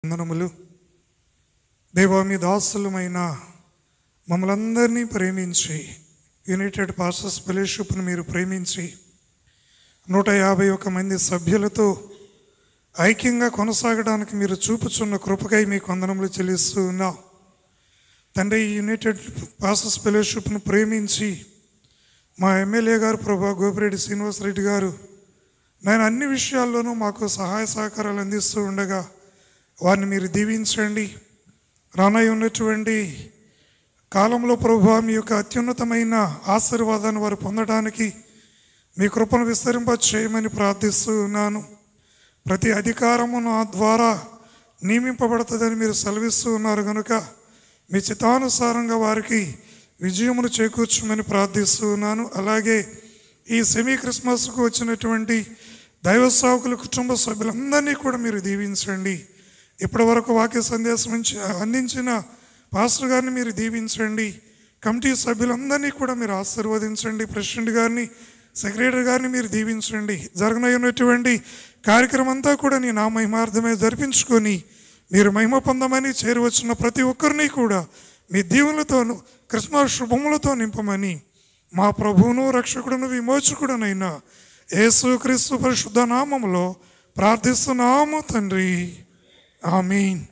వందనములు దేవా మీ దాసులమైన మమ్మలందరినీ ప్రేమించి యునైటెడ్ పాస్టర్స్ ఫెలోషిప్ను మీరు ప్రేమించి నూట యాభై ఒక మంది సభ్యులతో ఐక్యంగా కొనసాగడానికి మీరు చూపుచున్న కృపకై మీకు వందనములు చెల్లిస్తూ ఉన్నాం తండ్రి ఈ యునైటెడ్ పాస్టర్స్ ఫెలోషిప్ను ప్రేమించి మా ఎమ్మెల్యే గారు ప్రభా గోపిరెడ్డి శ్రీనివాసరెడ్డి గారు నేను అన్ని విషయాల్లోనూ మాకు సహాయ సహకారాలు అందిస్తూ ఉండగా వారిని మీరు దీవించండి రానయ్య ఉన్నటువంటి కాలంలో ప్రభు మీ యొక్క అత్యున్నతమైన ఆశీర్వాదాన్ని వారు పొందడానికి మీ కృపను విస్తరింప చేయమని ప్రార్థిస్తూ ఉన్నాను ప్రతి అధికారము నా ద్వారా నియమింపబడుతుందని మీరు సెలవిస్తూ ఉన్నారు కనుక మీ చిత్తానుసారంగా వారికి విజయమును చేకూర్చమని ప్రార్థిస్తూ ఉన్నాను అలాగే ఈ సెమీ క్రిస్మస్కు వచ్చినటువంటి దైవ సేవకుల కుటుంబ సభ్యులందరినీ కూడా మీరు దీవించండి ఇప్పటి వరకు వాక్య సందేశం నుంచి అందించిన పాస్టర్ గారిని మీరు దీవించండి కమిటీ సభ్యులందరినీ కూడా మీరు ఆశీర్వదించండి ప్రెసిడెంట్ గారిని సెక్రటరీ గారిని మీరు దీవించండి జరగనయ్యున్నటువంటి కార్యక్రమం అంతా కూడా నీ నా మహిమార్థమే జరిపించుకొని మీరు మహిమ పొందమని చేరువచ్చిన ప్రతి ఒక్కరిని కూడా మీ దీవులతోనూ క్రిస్మస్ శుభములతో నింపమని మా ప్రభువును రక్షకుడును విమోచకుడునైన యేసు క్రీస్తు పరిశుద్ధ నామములో ప్రార్థిస్తున్నాము తండ్రి ఆమీన్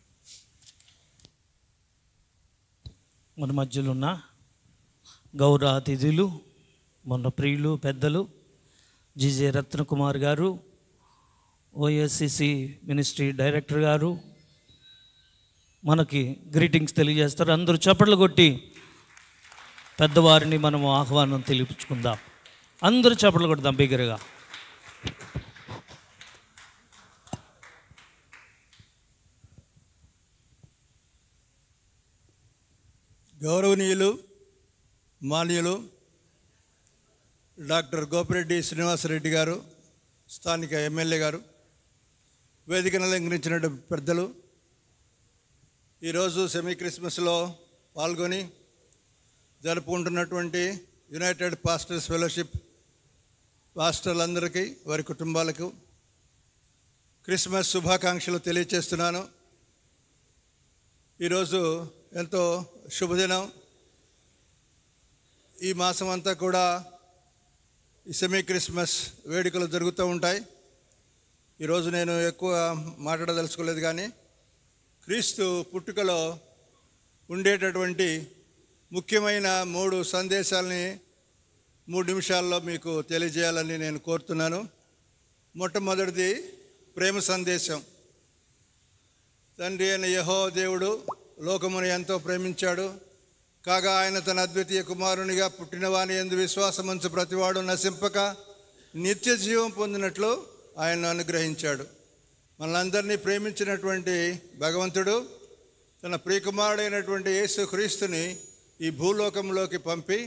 మన మధ్యలో ఉన్న గౌరవ అతిథులు మన ప్రియులు పెద్దలు జీజే రత్నకుమార్ గారు ఓఎస్సిసి మినిస్ట్రీ డైరెక్టర్ గారు మనకి గ్రీటింగ్స్ తెలియజేస్తారు అందరూ చప్పట్లు కొట్టి పెద్దవారిని మనం ఆహ్వానం తెలియపుచ్చుకుందాం అందరూ చప్పట్లు కొడదాం బిగ్గరగా గౌరవనీయులు మాన్యులు డాక్టర్ గోపిరెడ్డి శ్రీనివాసరెడ్డి గారు స్థానిక ఎమ్మెల్యే గారు వేదికను అలంకరించిన పెద్దలు ఈరోజు సెమీ క్రిస్మస్లో పాల్గొని జరుపుకుంటున్నటువంటి యునైటెడ్ పాస్టర్స్ ఫెలోషిప్ పాస్టర్లందరికీ వారి కుటుంబాలకు క్రిస్మస్ శుభాకాంక్షలు తెలియచేస్తున్నాను ఈరోజు ఎంతో శుభదినం ఈ మాసం అంతా కూడా ఈ సెమీ క్రిస్మస్ వేడుకలు జరుగుతూ ఉంటాయి ఈరోజు నేను ఎక్కువ మాట్లాడదలుచుకోలేదు కానీ క్రీస్తు పుట్టుకలో ఉండేటటువంటి ముఖ్యమైన మూడు సందేశాలని మూడు నిమిషాల్లో మీకు తెలియజేయాలని నేను కోరుతున్నాను మొట్టమొదటిది ప్రేమ సందేశం తండ్రి అయిన యహో దేవుడు లోకమును ఎంతో ప్రేమించాడు కాగా ఆయన తన అద్వితీయ కుమారునిగా పుట్టినవాని ఎందు విశ్వాసమంచు ప్రతివాడు నశింపక నిత్య జీవం పొందినట్లు ఆయన అనుగ్రహించాడు మనలందరినీ ప్రేమించినటువంటి భగవంతుడు తన ప్రియకుమారుడైనటువంటి యేసు క్రీస్తుని ఈ భూలోకంలోకి పంపి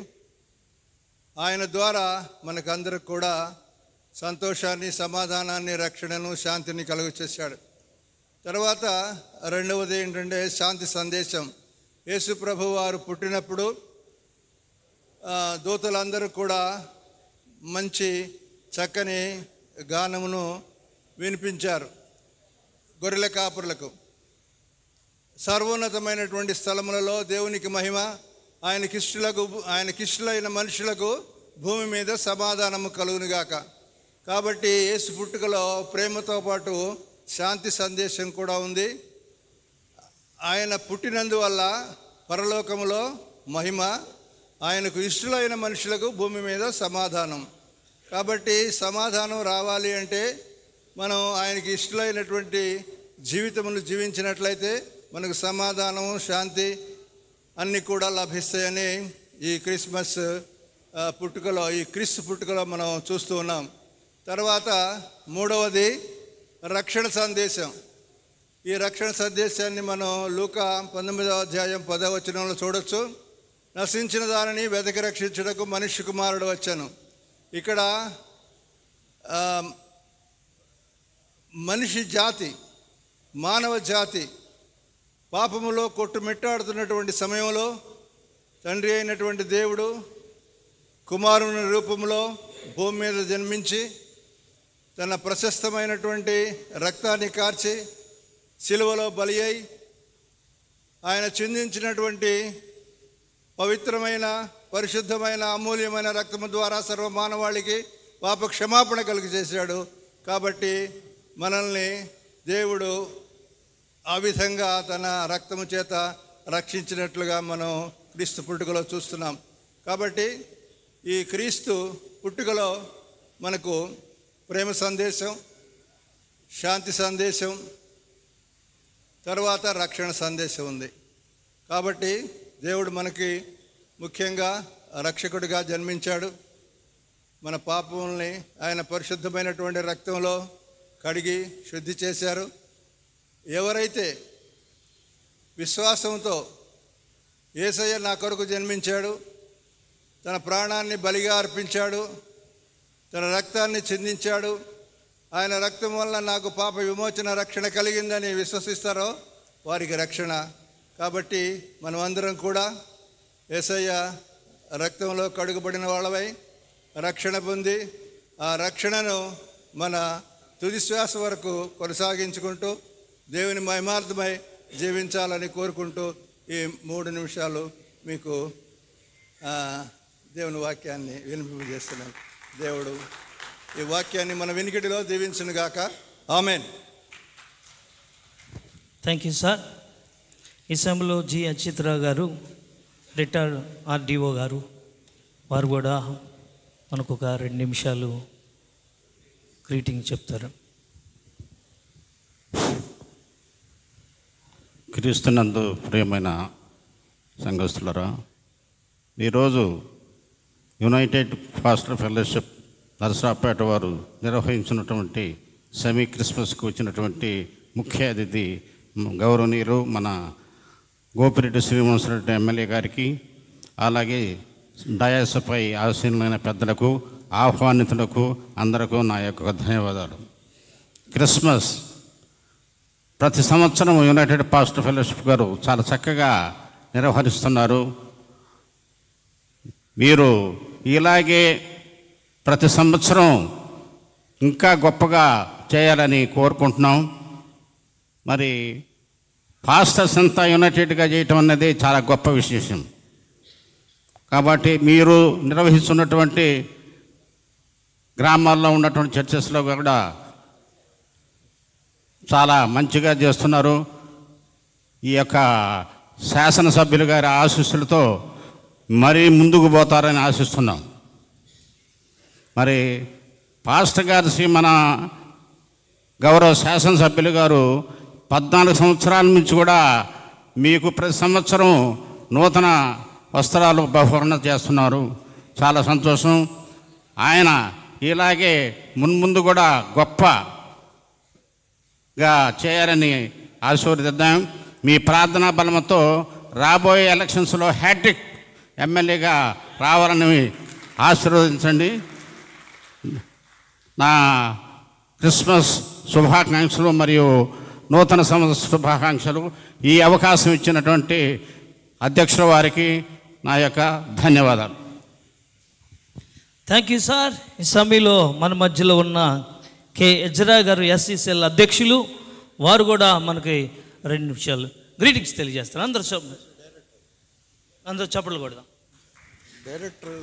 ఆయన ద్వారా మనకందరికి కూడా సంతోషాన్ని సమాధానాన్ని రక్షణను శాంతిని కలుగు చేశాడు తర్వాత రెండవది ఏంటంటే శాంతి సందేశం యేసు ప్రభు వారు పుట్టినప్పుడు ఆ, దూతలందరూ కూడా మంచి చక్కని గానమును వినిపించారు గొర్రెల కాపురులకు సర్వోన్నతమైనటువంటి స్థలములలో దేవునికి మహిమ ఆయనకిష్టులకు ఆయనకిష్టులైన మనుషులకు భూమి మీద సమాధానము కలుగునుగాక కాబట్టి యేసు పుట్టుకలో ప్రేమతో పాటు శాంతి సందేశం కూడా ఉంది ఆయన పుట్టినందువల్ల పరలోకములో మహిమ ఆయనకు ఇష్టలైన మనుషులకు భూమి మీద సమాధానం కాబట్టి సమాధానం రావాలి అంటే మనం ఆయనకి ఇష్టలైనటువంటి జీవితమును జీవించినట్లయితే మనకు సమాధానం శాంతి అన్నీ కూడా లభిస్తాయని ఈ క్రిస్మస్ ఆ, పుట్టుకలో ఈ క్రిస్తు పుట్టుకలో మనం చూస్తూ ఉన్నాం తర్వాత మూడవది రక్షణ సందేశం ఈ రక్షణ సందేశాన్ని మనం లూక పంతొమ్మిదవ అధ్యాయం పదవ వచనంలో చూడొచ్చు నశించిన దానిని వెతకి రక్షించుటకు మనిషి కుమారుడు వచ్చాను ఇక్కడ ఆ, మనిషి జాతి మానవ జాతి పాపములో కొట్టుమిట్టాడుతున్నటువంటి సమయంలో తండ్రి అయినటువంటి దేవుడు కుమారుని రూపంలో భూమి మీద జన్మించి తన ప్రశస్తమైనటువంటి రక్తాన్ని కార్చి సిలువలో బలి అయి ఆయన చిందించినటువంటి పవిత్రమైన పరిశుద్ధమైన అమూల్యమైన రక్తము ద్వారా సర్వ మానవాళికి పాప క్షమాపణ కలుగు చేశాడు కాబట్టి మనల్ని దేవుడు ఆ విధంగా తన రక్తము చేత రక్షించినట్లుగా మనం క్రీస్తు పుట్టుకలో చూస్తున్నాం కాబట్టి ఈ క్రీస్తు పుట్టుకలో మనకు ప్రేమ సందేశం శాంతి సందేశం తర్వాత రక్షణ సందేశం ఉంది కాబట్టి దేవుడు మనకి ముఖ్యంగా రక్షకుడిగా జన్మించాడు మన పాపముల్ని ఆయన పరిశుద్ధమైనటువంటి రక్తంలో కడిగి శుద్ధి చేశారు ఎవరైతే విశ్వాసంతో ఏసయ్య నా కొరకు జన్మించాడు తన ప్రాణాన్ని బలిగా అర్పించాడు తన రక్తాన్ని చిందించాడు ఆయన రక్తం వల్ల నాకు పాప విమోచన రక్షణ కలిగిందని విశ్వసిస్తారో వారికి రక్షణ కాబట్టి మనం అందరం కూడా ఏసయ్య రక్తంలో కడుగుబడిన వాళ్ళమై రక్షణ పొంది ఆ రక్షణను మన తుది శ్వాస వరకు కొనసాగించుకుంటూ దేవుని మహిమార్థమై జీవించాలని కోరుకుంటూ ఈ మూడు నిమిషాలు మీకు ఆ, దేవుని వాక్యాన్ని వినిపింపజేస్తున్నాను దేవుడు ఈ వాక్యాన్ని మన వెనుకటిలో దీవించును గాక ఆమెన్ థ్యాంక్ యూ సార్ ఈ సమయంలో జి అచ్యుతరావు గారు రిటైర్డ్ ఆర్డీఓ గారు వారు కూడా మనకు ఒక రెండు నిమిషాలు గ్రీటింగ్ చెప్తారు క్రీస్తునందు ప్రియమైన సంఘస్థులరా ఈరోజు యునైటెడ్ ఫాస్టర్ ఫెలోషిప్ నరసరాపేట వారు నిర్వహించినటువంటి సెమీ క్రిస్మస్కి వచ్చినటువంటి ముఖ్య అతిథి గౌరవనీయులు మన గోపిరెడ్డి శ్రీనివాసరెడ్డి ఎమ్మెల్యే గారికి అలాగే డయాసపై ఆశీనులైన పెద్దలకు ఆహ్వానితులకు అందరకు నా యొక్క ధన్యవాదాలు క్రిస్మస్ ప్రతి సంవత్సరం యునైటెడ్ పాస్టర్ ఫెలోషిప్ గారు చాలా చక్కగా నిర్వహిస్తున్నారు మీరు ఇలాగే ప్రతి సంవత్సరం ఇంకా గొప్పగా చేయాలని కోరుకుంటున్నాం మరి పాస్టర్స్ అంతా యునైటెడ్గా చేయటం అనేది చాలా గొప్ప విశేషం కాబట్టి మీరు నిర్వహిస్తున్నటువంటి గ్రామాల్లో ఉన్నటువంటి చర్చెస్లో కూడా చాలా మంచిగా చేస్తున్నారు ఈ యొక్క శాసనసభ్యులు గారి ఆశీస్సులతో మరీ ముందుకు పోతారని ఆశిస్తున్నాం మరి పాస్టర్ గారు శ్రీ మన గౌరవ శాసనసభ్యులు గారు పద్నాలుగు సంవత్సరాల నుంచి కూడా మీకు ప్రతి సంవత్సరం నూతన వస్త్రాలు బహుకరణ చేస్తున్నారు చాలా సంతోషం ఆయన ఇలాగే మున్ముందు కూడా గొప్ప గా చేయాలని ఆశీర్వదిద్దాం మీ ప్రార్థనా బలముతో రాబోయే ఎలక్షన్స్లో హ్యాట్రిక్ ఎమ్మెల్యేగా రావాలని ఆశీర్వదించండి నా క్రిస్మస్ శుభాకాంక్షలు మరియు నూతన సంవత్సర శుభాకాంక్షలు ఈ అవకాశం ఇచ్చినటువంటి అధ్యక్షుల వారికి నా యొక్క ధన్యవాదాలు థ్యాంక్ యూ సార్ ఈ సమయంలో మన మధ్యలో ఉన్న కె ఎజ్రా గారు ఎస్సీసీఎల్ అధ్యక్షులు వారు కూడా మనకి రెండు నిమిషాలు గ్రీటింగ్స్ తెలియజేస్తారు అందరూ చెప్ప అందరూ చప్పట్లు కొడదాం డైరెక్టర్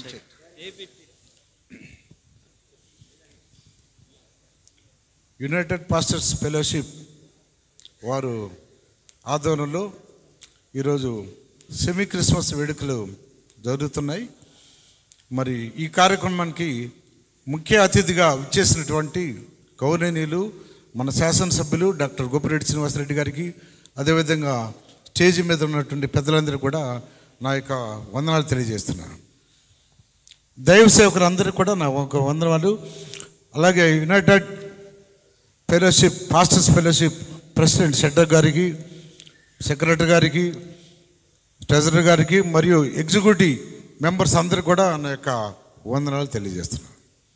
యునైటెడ్ పాస్టర్స్ ఫెలోషిప్ వారు ఆధ్వర్యంలో ఈరోజు సెమీ క్రిస్మస్ వేడుకలు జరుగుతున్నాయి మరి ఈ కార్యక్రమానికి ముఖ్య అతిథిగా విచ్చేసినటువంటి గౌరవనీయులు మన శాసనసభ్యులు డాక్టర్ గోపిరెడ్డి శ్రీనివాసరెడ్డి గారికి అదేవిధంగా స్టేజ్ మీద ఉన్నటువంటి పెద్దలందరూ కూడా నా యొక్క వందనాలు తెలియజేస్తున్నాను దైవ సేవకులందరికీ కూడా నా ఒక వందనాలు అలాగే united fellowship pastors fellowship president షెడ్డర్ గారికి సెక్రటరీ గారికి ట్రెజరర్ గారికి మరియు ఎగ్జిక్యూటివ్ మెంబర్స్ అందరూ కూడా నా యొక్క వందనాలు తెలియజేస్తున్నాను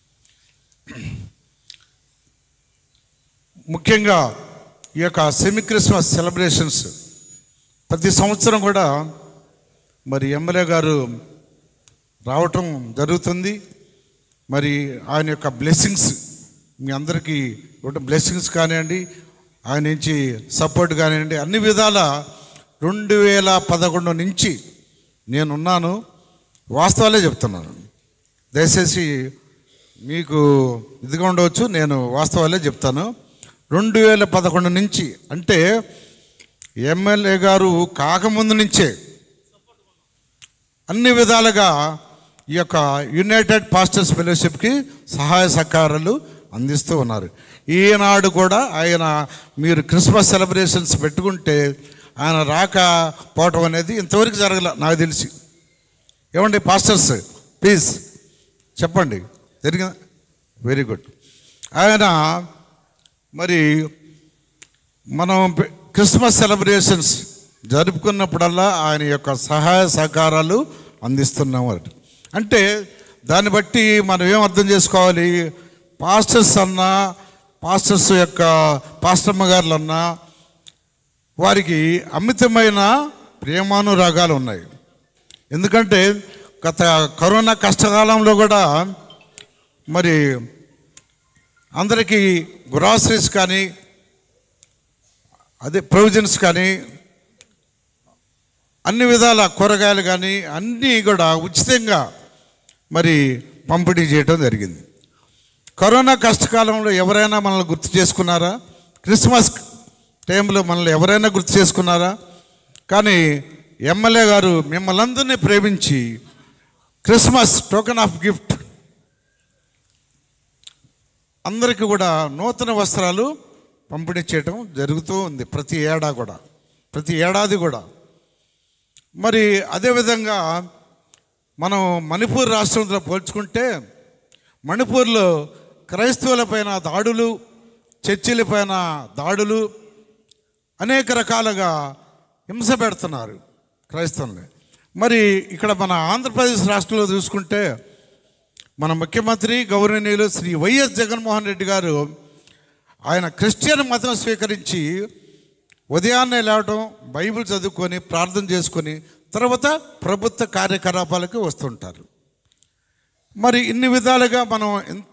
ముఖ్యంగా ఈ యొక్క సెమీ క్రిస్మస్ సెలబ్రేషన్స్ ప్రతి సంవత్సరం కూడా మరి ఎమ్మెల్యే గారు రావటం జరుగుతుంది మరి ఆయన యొక్క బ్లెస్సింగ్స్ మీ అందరికీ ఇవ్వటం బ్లెస్సింగ్స్ కానివ్వండి ఆయన నుంచి సపోర్ట్ కానివ్వండి అన్ని విధాల రెండు వేల పదకొండు నుంచి నేనున్నాను వాస్తవాలే చెప్తున్నాను దయచేసి మీకు ఇదిగా ఉండవచ్చు నేను వాస్తవాలే చెప్తాను రెండు వేల పదకొండు నుంచి అంటే ఎమ్మెల్యే గారు కాకముందు నుంచే అన్ని విధాలుగా ఈ యొక్క యునైటెడ్ పాస్టర్స్ ఫెలోషిప్కి సహాయ సహకారాలు అందిస్తూ ఉన్నారు ఈనాడు కూడా ఆయన మీరు క్రిస్మస్ సెలబ్రేషన్స్ పెట్టుకుంటే ఆయన రాకపోవటం అనేది ఇంతవరకు జరగల నాకు తెలిసి ఏమండి పాస్టర్స్ ప్లీజ్ చెప్పండి జరిగిన వెరీ గుడ్ ఆయన మరి మనం పె- క్రిస్మస్ సెలబ్రేషన్స్ జరుపుకున్నప్పుడల్లా ఆయన యొక్క సహాయ సహకారాలు అందిస్తున్నాం వారు అంటే దాన్ని బట్టి మనం ఏం అర్థం చేసుకోవాలి పాస్టర్స్ అన్నా పాస్టర్స్ యొక్క పాస్టర్మ గారులు అన్నా వారికి అమితమైన ప్రేమానురాగాలు ఉన్నాయి ఎందుకంటే గత కరోనా కష్టకాలంలో కూడా మరి అందరికీ గ్రాసరీస్ కానీ అదే ప్రొవిజన్స్ కానీ అన్ని విధాల కూరగాయలు కానీ అన్నీ కూడా ఉచితంగా మరి పంపిణీ చేయటం జరిగింది కరోనా కష్టకాలంలో ఎవరైనా మనల్ని గుర్తు చేసుకున్నారా క్రిస్మస్ టైంలో మనల్ని ఎవరైనా గుర్తు చేసుకున్నారా కానీ ఎమ్మెల్యే గారు మిమ్మల్ని అందరినీ ప్రేమించి క్రిస్మస్ టోకెన్ ఆఫ్ గిఫ్ట్ అందరికీ కూడా నూతన వస్త్రాలు పంపిణీ చేయటం జరుగుతూ ఉంది ప్రతి ఏడా కూడా ప్రతి ఏడాది కూడా మరి అదేవిధంగా మనం మణిపూర్ రాష్ట్రంతో పోల్చుకుంటే మణిపూర్లో క్రైస్తవులపైన దాడులు చర్చిలపైన దాడులు అనేక రకాలుగా హింస పెడుతున్నారు క్రైస్తవుల్ని మరి ఇక్కడ మన ఆంధ్రప్రదేశ్ రాష్ట్రంలో చూసుకుంటే మన ముఖ్యమంత్రి గౌరవనీయులు శ్రీ వైఎస్ జగన్మోహన్ రెడ్డి గారు ఆయన క్రిస్టియన్ మతం స్వీకరించి ఉదయాన్నే లేవటం బైబిల్ చదువుకొని ప్రార్థన చేసుకొని తర్వాత ప్రభుత్వ కార్యకలాపాలకు వస్తుంటారు మరి ఇన్ని విధాలుగా మనం ఎంత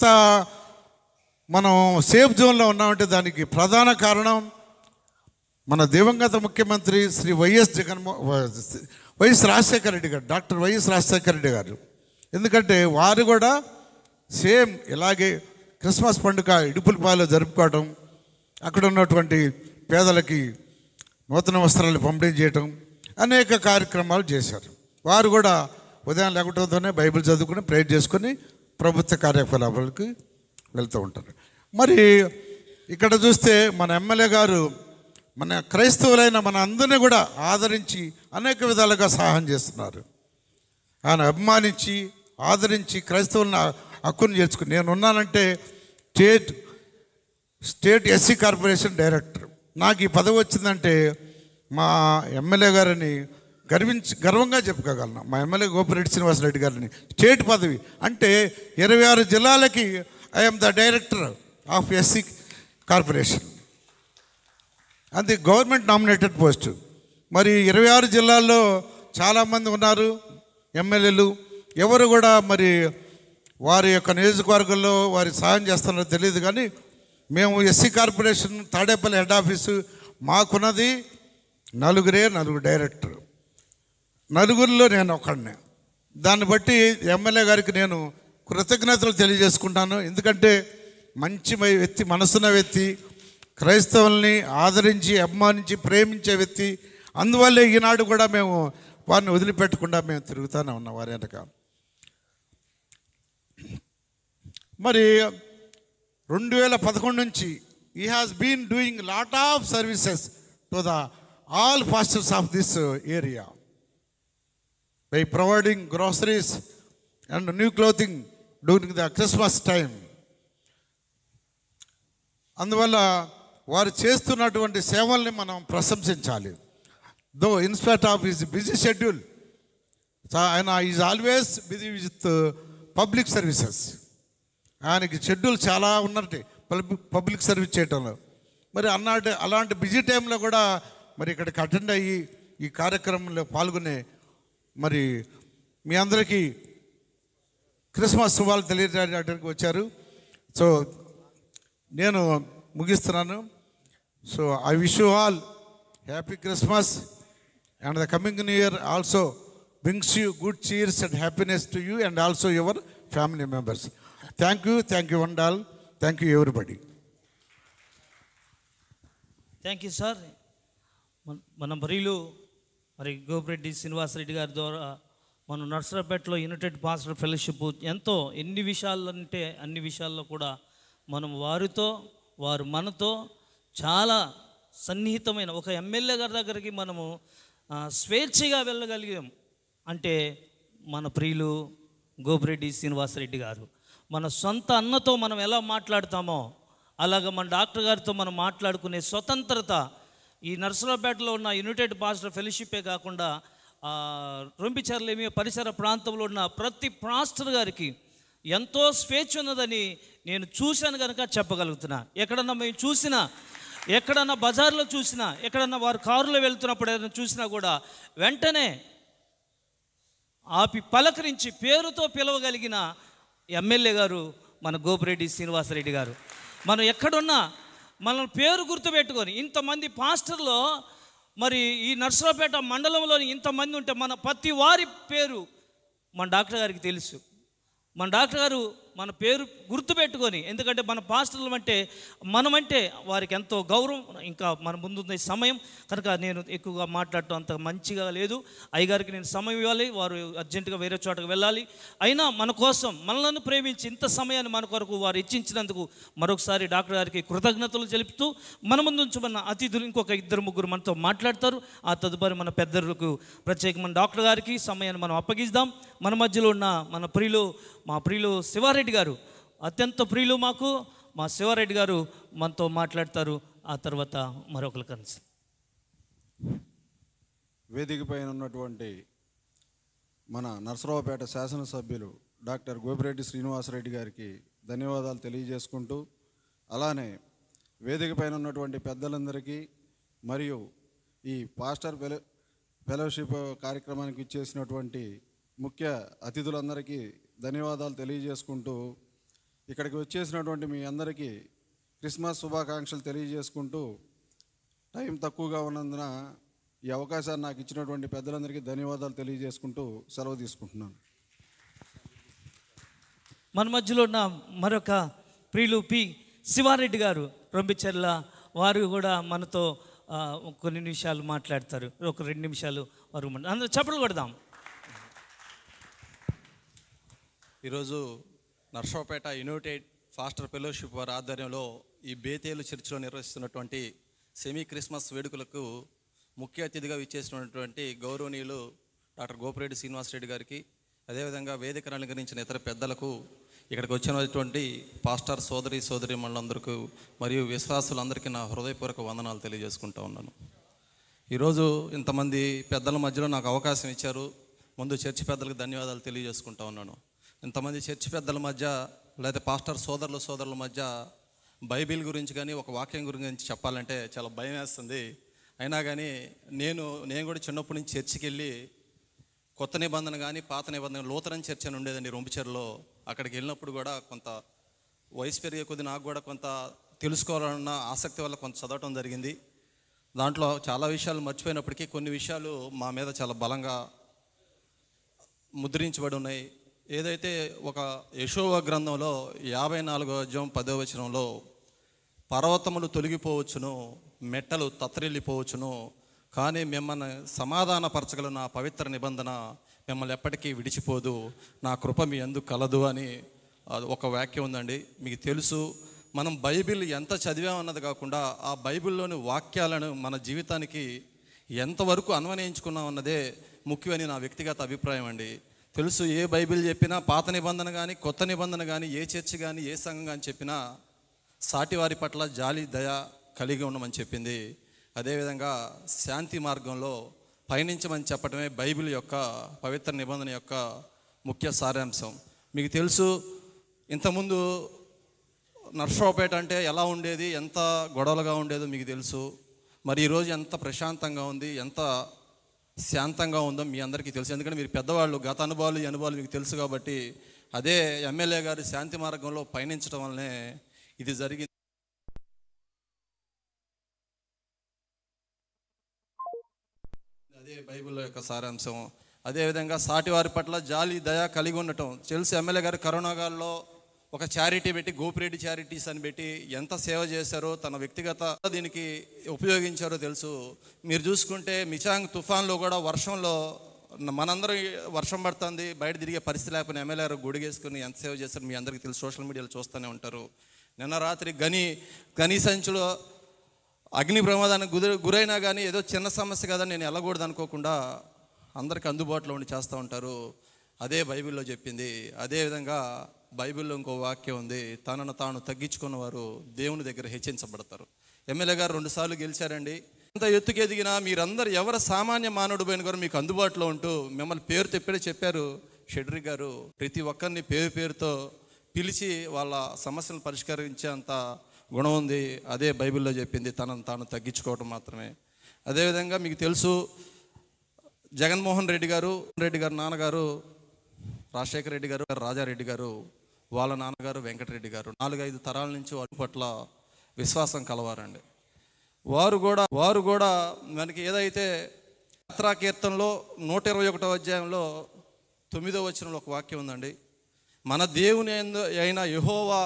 మనం సేఫ్ జోన్లో ఉన్నామంటే దానికి ప్రధాన కారణం మన దివంగత ముఖ్యమంత్రి శ్రీ వైఎస్ జగన్మో YS Rajasekhara Reddy garu doctor YS Rajasekhara Reddy గారు ఎందుకంటే వారు కూడా సేమ్ ఇలాగే క్రిస్మస్ పండుగ ఇడుపులపాయలో జరుపుకోవడం అక్కడ ఉన్నటువంటి పేదలకి నూతన వస్త్రాలు పంపిణీ చేయటం అనేక కార్యక్రమాలు చేశారు వారు కూడా ఉదయం లేకటంతోనే బైబిల్ చదువుకుని ప్రేర్ చేసుకొని ప్రభుత్వ కార్యకలాపాలకు వెళ్తూ ఉంటారు మరి ఇక్కడ చూస్తే మన ఎమ్మెల్యే గారు మన క్రైస్తవులైన మన అందరినీ కూడా ఆదరించి అనేక విధాలుగా సహాయం చేస్తున్నారు ఆయన అభిమానించి ఆదరించి క్రైస్తవులను హక్కును చేర్చుకుని నేను ఉన్నానంటే state state SC corporation director నాకు ఈ పదవి వచ్చిందంటే మా ఎమ్మెల్యే గారిని గర్వించి గర్వంగా చెప్పుకోగలను మా ఎమ్మెల్యే గోపిరెడ్డి శ్రీనివాసరెడ్డి గారిని స్టేట్ పదవి అంటే ఇరవై ఆరు జిల్లాలకి I'm the director of SC corporation అది గవర్నమెంట్ నామినేటెడ్ పోస్ట్ మరి ఇరవై ఆరు జిల్లాల్లో చాలామంది ఉన్నారు ఎమ్మెల్యేలు ఎవరు కూడా మరి వారి యొక్క నియోజకవర్గంలో వారి సాయం చేస్తున్నారో తెలియదు కానీ మేము SC corporation Tadepalli head office మాకున్నది నలుగురే నలుగురు డైరెక్టర్ నలుగురిలో నేను ఒకడిని దాన్ని బట్టి ఎమ్మెల్యే గారికి నేను కృతజ్ఞతలు తెలియజేసుకుంటాను ఎందుకంటే మంచి మ- వ్యక్తి మనసున్న వ్యక్తి క్రైస్తవుల్ని ఆదరించి అభిమానించి ప్రేమించే వ్యక్తి అందువల్లే ఈనాడు కూడా మేము వారిని వదిలిపెట్టకుండా మేము తిరుగుతూనే ఉన్నాం వారి వెనక మరి రెండు వేల పదకొండు నుంచి ఈ has been doing lot of services to the all pastors of this area by providing groceries and new clothing during the Christmas time. అందువల్ల వారు చేస్తున్నటువంటి సేవల్ని మనం ప్రశంసించాలి though in spite of his busy schedule ఆయన is always busy with public services ఆయనకి schedule చాలా ఉన్నట్టు పబ్లిక్ సర్వీస్ చేయటంలో మరి అన్నాటి అలాంటి బిజీ టైంలో కూడా మరి ఇక్కడికి అటెండ్ అయ్యి ఈ కార్యక్రమంలో పాల్గొనే మరి మీ అందరికీ క్రిస్మస్ శుభాలు తెలియజేయడానికి వచ్చారు సో నేను ముగిస్తున్నాను so I wish you all happy Christmas and the coming new year also brings you good cheers and happiness to you and also your family members thank you thank you one all thank you everybody thank you sir మన- మన బరీలు మరి గోపిరెడ్డి శ్రీనివాసరెడ్డి గారి ద్వారా మన నర్సరాపేటలో United pastor fellowship ఎంతో ఎన్ని విషయాలు అంటే అన్ని విషయాల్లో కూడా మనం వారితో వారు మనతో చాలా సన్నిహితమైన ఒక ఎమ్మెల్యే గారి దగ్గరికి మనము ఆ, స్వేచ్ఛగా వెళ్ళగలిగాం అంటే మన ప్రియులు గోపిరెడ్డి శ్రీనివాసరెడ్డి గారు మన సొంత అన్నతో మనం ఎలా మాట్లాడతామో అలాగ మన డాక్టర్ గారితో మనం మాట్లాడుకునే స్వతంత్రత ఈ నర్సరావుపేటలో ఉన్న యునైటెడ్ పాస్టర్ ఫెలోషిప్పే కాకుండా ఆ, రొంపిచర్లేమి పరిసర ప్రాంతంలో ఉన్న ప్రతి పాస్టర్ గారికి ఎంతో స్వేచ్ఛ ఉన్నదని నేను చూశాను కనుక చెప్పగలుగుతున్నా ఎక్కడన్నా మేము చూసినా ఎక్కడన్నా బజార్లో చూసినా ఎక్కడన్నా వారు కారులో వెళ్తున్నప్పుడు ఏదైనా చూసినా కూడా వెంటనే ఆపి పలకరించి పేరుతో పిలవగలిగిన ఎమ్మెల్యే గారు మన గోపిరెడ్డి శ్రీనివాసరెడ్డి గారు మనం ఎక్కడున్నా మన పేరు గుర్తుపెట్టుకొని ఇంతమంది పాస్టర్లో మరి ఈ నర్సరావుపేట మండలంలోని ఇంతమంది ఉంటే మన ప్రతి వారి పేరు మన డాక్టర్ గారికి తెలుసు మన డాక్టర్ గారు మన పేరు గుర్తుపెట్టుకొని ఎందుకంటే మన పాస్టర్లు అంటే మనమంటే వారికి ఎంతో గౌరవం ఇంకా మన ముందున్న ఈ సమయం కనుక నేను ఎక్కువగా మాట్లాడటం అంత మంచిగా లేదు అయ్యగారికి నేను సమయం ఇవ్వాలి వారు అర్జెంటుగా వేరే చోటకు వెళ్ళాలి అయినా మన కోసం మనలను ప్రేమించి ఇంత సమయాన్ని మన కొరకు వారు ఇచ్చించినందుకు మరొకసారి డాక్టర్ గారికి కృతజ్ఞతలు తెలుపుతూ మన ముందు ఉంచమన్న అతిథులు ఇంకొక ఇద్దరు ముగ్గురు మనతో మాట్లాడతారు ఆ తదుపరి మన పెద్దలకు ప్రత్యేకమైన డాక్టర్ గారికి సమయాన్ని మనం అప్పగిద్దాం మన మధ్యలో ఉన్న మన ప్రియులు మా ప్రియులు శివారెడ్డి గారు అత్యంత ప్రియులు మాకు మా శివారెడ్డి గారు మనతో మాట్లాడతారు ఆ తర్వాత మరొకరు కలిసి వేదిక పైన ఉన్నటువంటి మన నరసరావుపేట శాసనసభ్యులు డాక్టర్ గోపిరెడ్డి శ్రీనివాసరెడ్డి గారికి ధన్యవాదాలు తెలియజేసుకుంటూ అలానే వేదిక పైన ఉన్నటువంటి పెద్దలందరికీ మరియు ఈ పాస్టర్ ఫెలో ఫెలోషిప్ కార్యక్రమానికి ఇచ్చేసినటువంటి ముఖ్య అతిథులందరికీ ధన్యవాదాలు తెలియజేసుకుంటూ ఇక్కడికి వచ్చేసినటువంటి మీ అందరికీ క్రిస్మస్ శుభాకాంక్షలు తెలియజేసుకుంటూ టైం తక్కువగా ఉన్నందున ఈ అవకాశాన్ని నాకు ఇచ్చినటువంటి పెద్దలందరికీ ధన్యవాదాలు తెలియజేసుకుంటూ సెలవు తీసుకుంటున్నాను మన మధ్యలో ఉన్న మరొక ప్రియులు పి శివారెడ్డి గారు రొంపిచెర్ల వారు కూడా మనతో ఆ, కొన్ని నిమిషాలు మాట్లాడతారు ఒక రెండు నిమిషాలు వారు మన- అందరూ చప్పట్లు కొడదాం ఈరోజు నర్సరావుపేట యునైటెడ్ ఫాస్టర్ ఫెలోషిప్ వారి ఆధ్వర్యంలో ఈ బేతేలు చర్చిలో నిర్వహిస్తున్నటువంటి సెమీ క్రిస్మస్ వేడుకలకు ముఖ్య అతిథిగా విచ్చేసినటువంటి గౌరవనీయులు డాక్టర్ గోపిరెడ్డి శ్రీనివాసరెడ్డి గారికి అదేవిధంగా వేదికను అలంకరించిన ఇతర పెద్దలకు ఇక్కడికి వచ్చినటువంటి పాస్టర్ సోదరి సోదరి మనందరికీ మరియు విశ్వాసులందరికీ నా హృదయపూర్వక వందనాలు తెలియజేసుకుంటా ఉన్నాను ఈరోజు ఇంతమంది పెద్దల మధ్యలో నాకు అవకాశం ఇచ్చారు ముందు చర్చి పెద్దలకు ధన్యవాదాలు తెలియజేసుకుంటా ఉన్నాను ఇంతమంది చర్చి పెద్దల మధ్య లేదా పాస్టర్ సోదరుల సోదరుల మధ్య బైబిల్ గురించి కానీ ఒక వాక్యం గురించి చెప్పాలంటే చాలా భయం వేస్తుంది అయినా కానీ నేను నేను కూడా చిన్నప్పటి నుంచి చర్చికి వెళ్ళి కొత్త నిబంధన కానీ పాత నిబంధన లూతరన్ చర్చ్ అని ఉండేదండి రొంపిచెర్లో అక్కడికి వెళ్ళినప్పుడు కూడా కొంత వయసు పెరిగే కొద్ది నాకు కూడా కొంత తెలుసుకోవాలన్న ఆసక్తి వల్ల కొంత చదవటం జరిగింది దాంట్లో చాలా విషయాలు మర్చిపోయినప్పటికీ కొన్ని విషయాలు మా మీద చాలా బలంగా ముద్రించబడి ఉన్నాయి ఏదైతే ఒక యశోవ గ్రంథంలో యాభై నాలుగో అధ్యాయం పదో వచనంలో పర్వతములు తొలగిపోవచ్చును మెట్టలు తత్తరిల్లిపోవచ్చును కానీ మిమ్మల్ని సమాధానపరచగల నా పవిత్ర నిబంధన మిమ్మల్ని ఎప్పటికీ విడిచిపోదు నా కృప మీ ఎందుకు కలదు అని అది ఒక వాక్యం ఉందండి మీకు తెలుసు మనం బైబిల్ ఎంత చదివామన్నది కాకుండా ఆ బైబిల్లోని వాక్యాలను మన జీవితానికి ఎంతవరకు అన్వయించుకున్నాం అన్నదే ముఖ్యమని నా వ్యక్తిగత అభిప్రాయం అండి తెలుసు ఏ బైబిల్ చెప్పినా పాత నిబంధన కానీ కొత్త నిబంధన కానీ ఏ చర్చి కానీ ఏ సంఘం కానీ చెప్పినా సాటివారి పట్ల జాలి దయ కలిగి ఉండమని చెప్పింది అదేవిధంగా శాంతి మార్గంలో పయనించమని చెప్పడమే బైబిల్ యొక్క పవిత్ర నిబంధన యొక్క ముఖ్య సారాంశం మీకు తెలుసు ఇంతకుముందు నర్సరావుపేట అంటే ఎలా ఉండేది ఎంత గొడవలుగా ఉండేదో మీకు తెలుసు మరి ఈరోజు ఎంత ప్రశాంతంగా ఉంది ఎంత శాంతంగా ఉందో మీ అందరికీ తెలుసు ఎందుకంటే మీరు పెద్దవాళ్ళు గత అనుభవాలు ఈ అనుభవాలు మీకు తెలుసు కాబట్టి అదే ఎమ్మెల్యే గారి శాంతి మార్గంలో పయనించడం వల్లనే ఇది జరిగింది అదే బైబిల్ యొక్క సారాంశం అదేవిధంగా సాటివారి పట్ల జాలి దయ కలిగి ఉండటం తెలుసు ఎమ్మెల్యే గారు కరోనా కాలంలో ఒక చారిటీ పెట్టి గోపిరెడ్డి చారిటీస్ అని పెట్టి ఎంత సేవ చేశారో తన వ్యక్తిగత దీనికి ఉపయోగించారో తెలుసు మీరు చూసుకుంటే మిచాంగ్ తుఫాన్లో కూడా వర్షంలో మనందరం వర్షం పడుతుంది బయట తిరిగే పరిస్థితి లేకపోయినా ఎమ్మెల్యే గారు గుడిగేసుకుని ఎంత సేవ చేశారు మీ అందరికీ తెలుసు సోషల్ మీడియాలో చూస్తూనే ఉంటారు నిన్న రాత్రి గని గని సంచిలో అగ్ని ప్రమాదానికి గురి గురైనా కానీ ఏదో చిన్న సమస్య కదా నేను వెళ్ళకూడదు అనుకోకుండా అందరికి అందుబాటులో ఉండి చేస్తూ ఉంటారు అదే బైబిల్లో చెప్పింది అదేవిధంగా బైబిల్లో ఇంకో వాక్యం ఉంది తనను తాను తగ్గించుకున్న వారు దేవుని దగ్గర హెచ్చించబడతారు ఎమ్మెల్యే గారు రెండుసార్లు గెలిచారండి ఎంత ఎత్తుకు ఎదిగినా మీరందరూ ఎవరు సామాన్య మానవుడు పోయిన కూడా మీకు అందుబాటులో ఉంటూ మిమ్మల్ని పేరు తెప్పిడే చెప్పారు షెడ్రి గారు ప్రతి ఒక్కరిని పేరు పేరుతో పిలిచి వాళ్ళ సమస్యలను పరిష్కరించేంత గుణం ఉంది అదే బైబిల్లో చెప్పింది తనను తాను తగ్గించుకోవడం మాత్రమే అదేవిధంగా మీకు తెలుసు జగన్మోహన్ రెడ్డి గారు రెడ్డి గారు నాన్నగారు రాజశేఖర రెడ్డి గారు రాజారెడ్డి గారు వాళ్ళ నాన్నగారు వెంకటరెడ్డి గారు నాలుగైదు తరాల నుంచి వారి పట్ల విశ్వాసం కలవారండి వారు కూడా వారు కూడా మనకి ఏదైతే యాత్రా కీర్తనలో నూట ఇరవై ఒకటో అధ్యాయంలో తొమ్మిదో వచనంలో ఒక వాక్యం ఉందండి మన దేవుని యందు అయిన యహోవా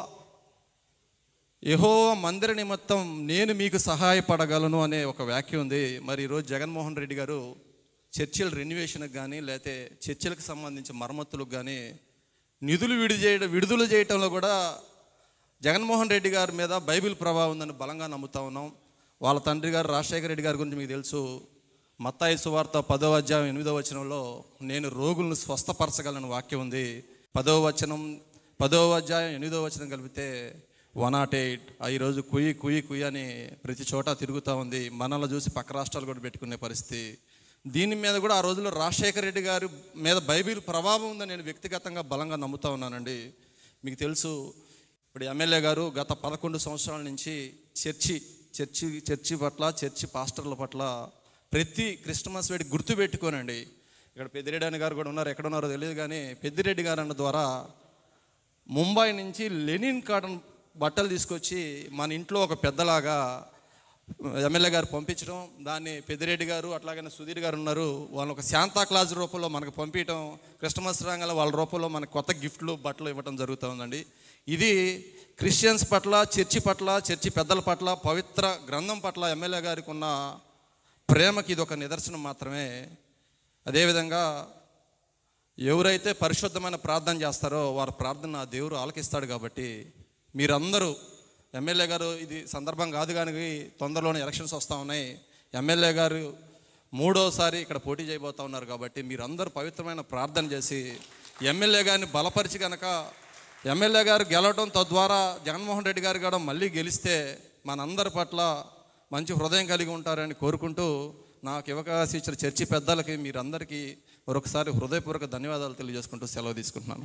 యహోవా మందిర నిమిత్తం నేను మీకు సహాయపడగలను అనే ఒక వాక్యం ఉంది మరి ఈరోజు జగన్మోహన్ రెడ్డి గారు చర్చిల రెన్యువేషన్కి కానీ లేకపోతే చర్చిలకు సంబంధించి మరమ్మతులకు కానీ నిధులు విడి చేయడం విడుదల చేయటంలో కూడా జగన్మోహన్ రెడ్డి గారి మీద బైబిల్ ప్రభావం ఉందని బలంగా నమ్ముతా ఉన్నాం వాళ్ళ తండ్రి గారు రాజశేఖర రెడ్డి గారి గురించి మీకు తెలుసు మత్తాయి సువార్త పదో అధ్యాయం ఎనిమిదో వచనంలో నేను రోగులను స్వస్థపరచగలను వాక్యం ఉంది పదో వచనం పదో అధ్యాయం ఎనిమిదో వచనం కలిపితే వన్ నాట్ ఎయిట్ ఈరోజు కుయ్యి కుయ్యి కుయ్యి అని ప్రతి చోట తిరుగుతూ ఉంది మనల్ని చూసి పక్క రాష్ట్రాలు కూడా పెట్టుకునే పరిస్థితి దీని మీద కూడా ఆ రోజుల్లో రాజశేఖర రెడ్డి గారి మీద బైబిల్ ప్రభావం ఉందని నేను వ్యక్తిగతంగా బలంగా నమ్ముతా ఉన్నానండి మీకు తెలుసు ఇప్పుడు ఎమ్మెల్యే గారు గత పదకొండు సంవత్సరాల నుంచి చర్చి చర్చి చర్చి పట్ల చర్చి పాస్టర్ల పట్ల ప్రతి క్రిస్టమస్ వేడి గుర్తు పెట్టుకోనండి ఇక్కడ పెద్దిరెడ్డి అని గారు కూడా ఉన్నారు ఎక్కడ ఉన్నారో తెలియదు కానీ పెద్దిరెడ్డి గారు అన్న ద్వారా ముంబై నుంచి లెనిన్ కాటన్ బట్టలు తీసుకొచ్చి మన ఇంట్లో ఒక పెద్దలాగా ఎమ్మెల్యే గారు పంపించడం దాన్ని పెద్దిరెడ్డి గారు అట్లాగనే సుధీర్ గారు ఉన్నారు వాళ్ళు ఒక శాంతా క్లాజ్ రూపంలో మనకు పంపించడం క్రిస్టమస్ రాగానే వాళ్ళ రూపంలో మనకు కొత్త గిఫ్ట్లు బట్టలు ఇవ్వడం జరుగుతూ ఉందండి ఇది క్రిస్టియన్స్ పట్ల చర్చి పట్ల చర్చి పెద్దల పట్ల పవిత్ర గ్రంథం పట్ల ఎమ్మెల్యే గారికి ఉన్న ప్రేమకి ఇది ఒక నిదర్శనం మాత్రమే అదేవిధంగా ఎవరైతే పరిశుద్ధమైన ప్రార్థన చేస్తారో వారి ప్రార్థన ఆ దేవుడు ఆలకిస్తాడు కాబట్టి మీరందరూ ఎమ్మెల్యే గారు ఇది సందర్భం కాదు కానీ తొందరలోనే ఎలక్షన్స్ వస్తూ ఉన్నాయి ఎమ్మెల్యే గారు మూడోసారి ఇక్కడ పోటీ చేయబోతా ఉన్నారు కాబట్టి మీరందరూ పవిత్రమైన ప్రార్థన చేసి ఎమ్మెల్యే గారిని బలపరిచి కనుక ఎమ్మెల్యే గారు గెలవడం తద్వారా జగన్మోహన్ రెడ్డి గారు కూడా మళ్ళీ గెలిస్తే మనందరి పట్ల మంచి హృదయం కలిగి ఉంటారని కోరుకుంటూ నాకు అవకాశం ఇచ్చిన చర్చి పెద్దలకి మీరందరికీ మరొకసారి హృదయపూర్వక ధన్యవాదాలు తెలియజేసుకుంటూ సెలవు తీసుకుంటున్నాను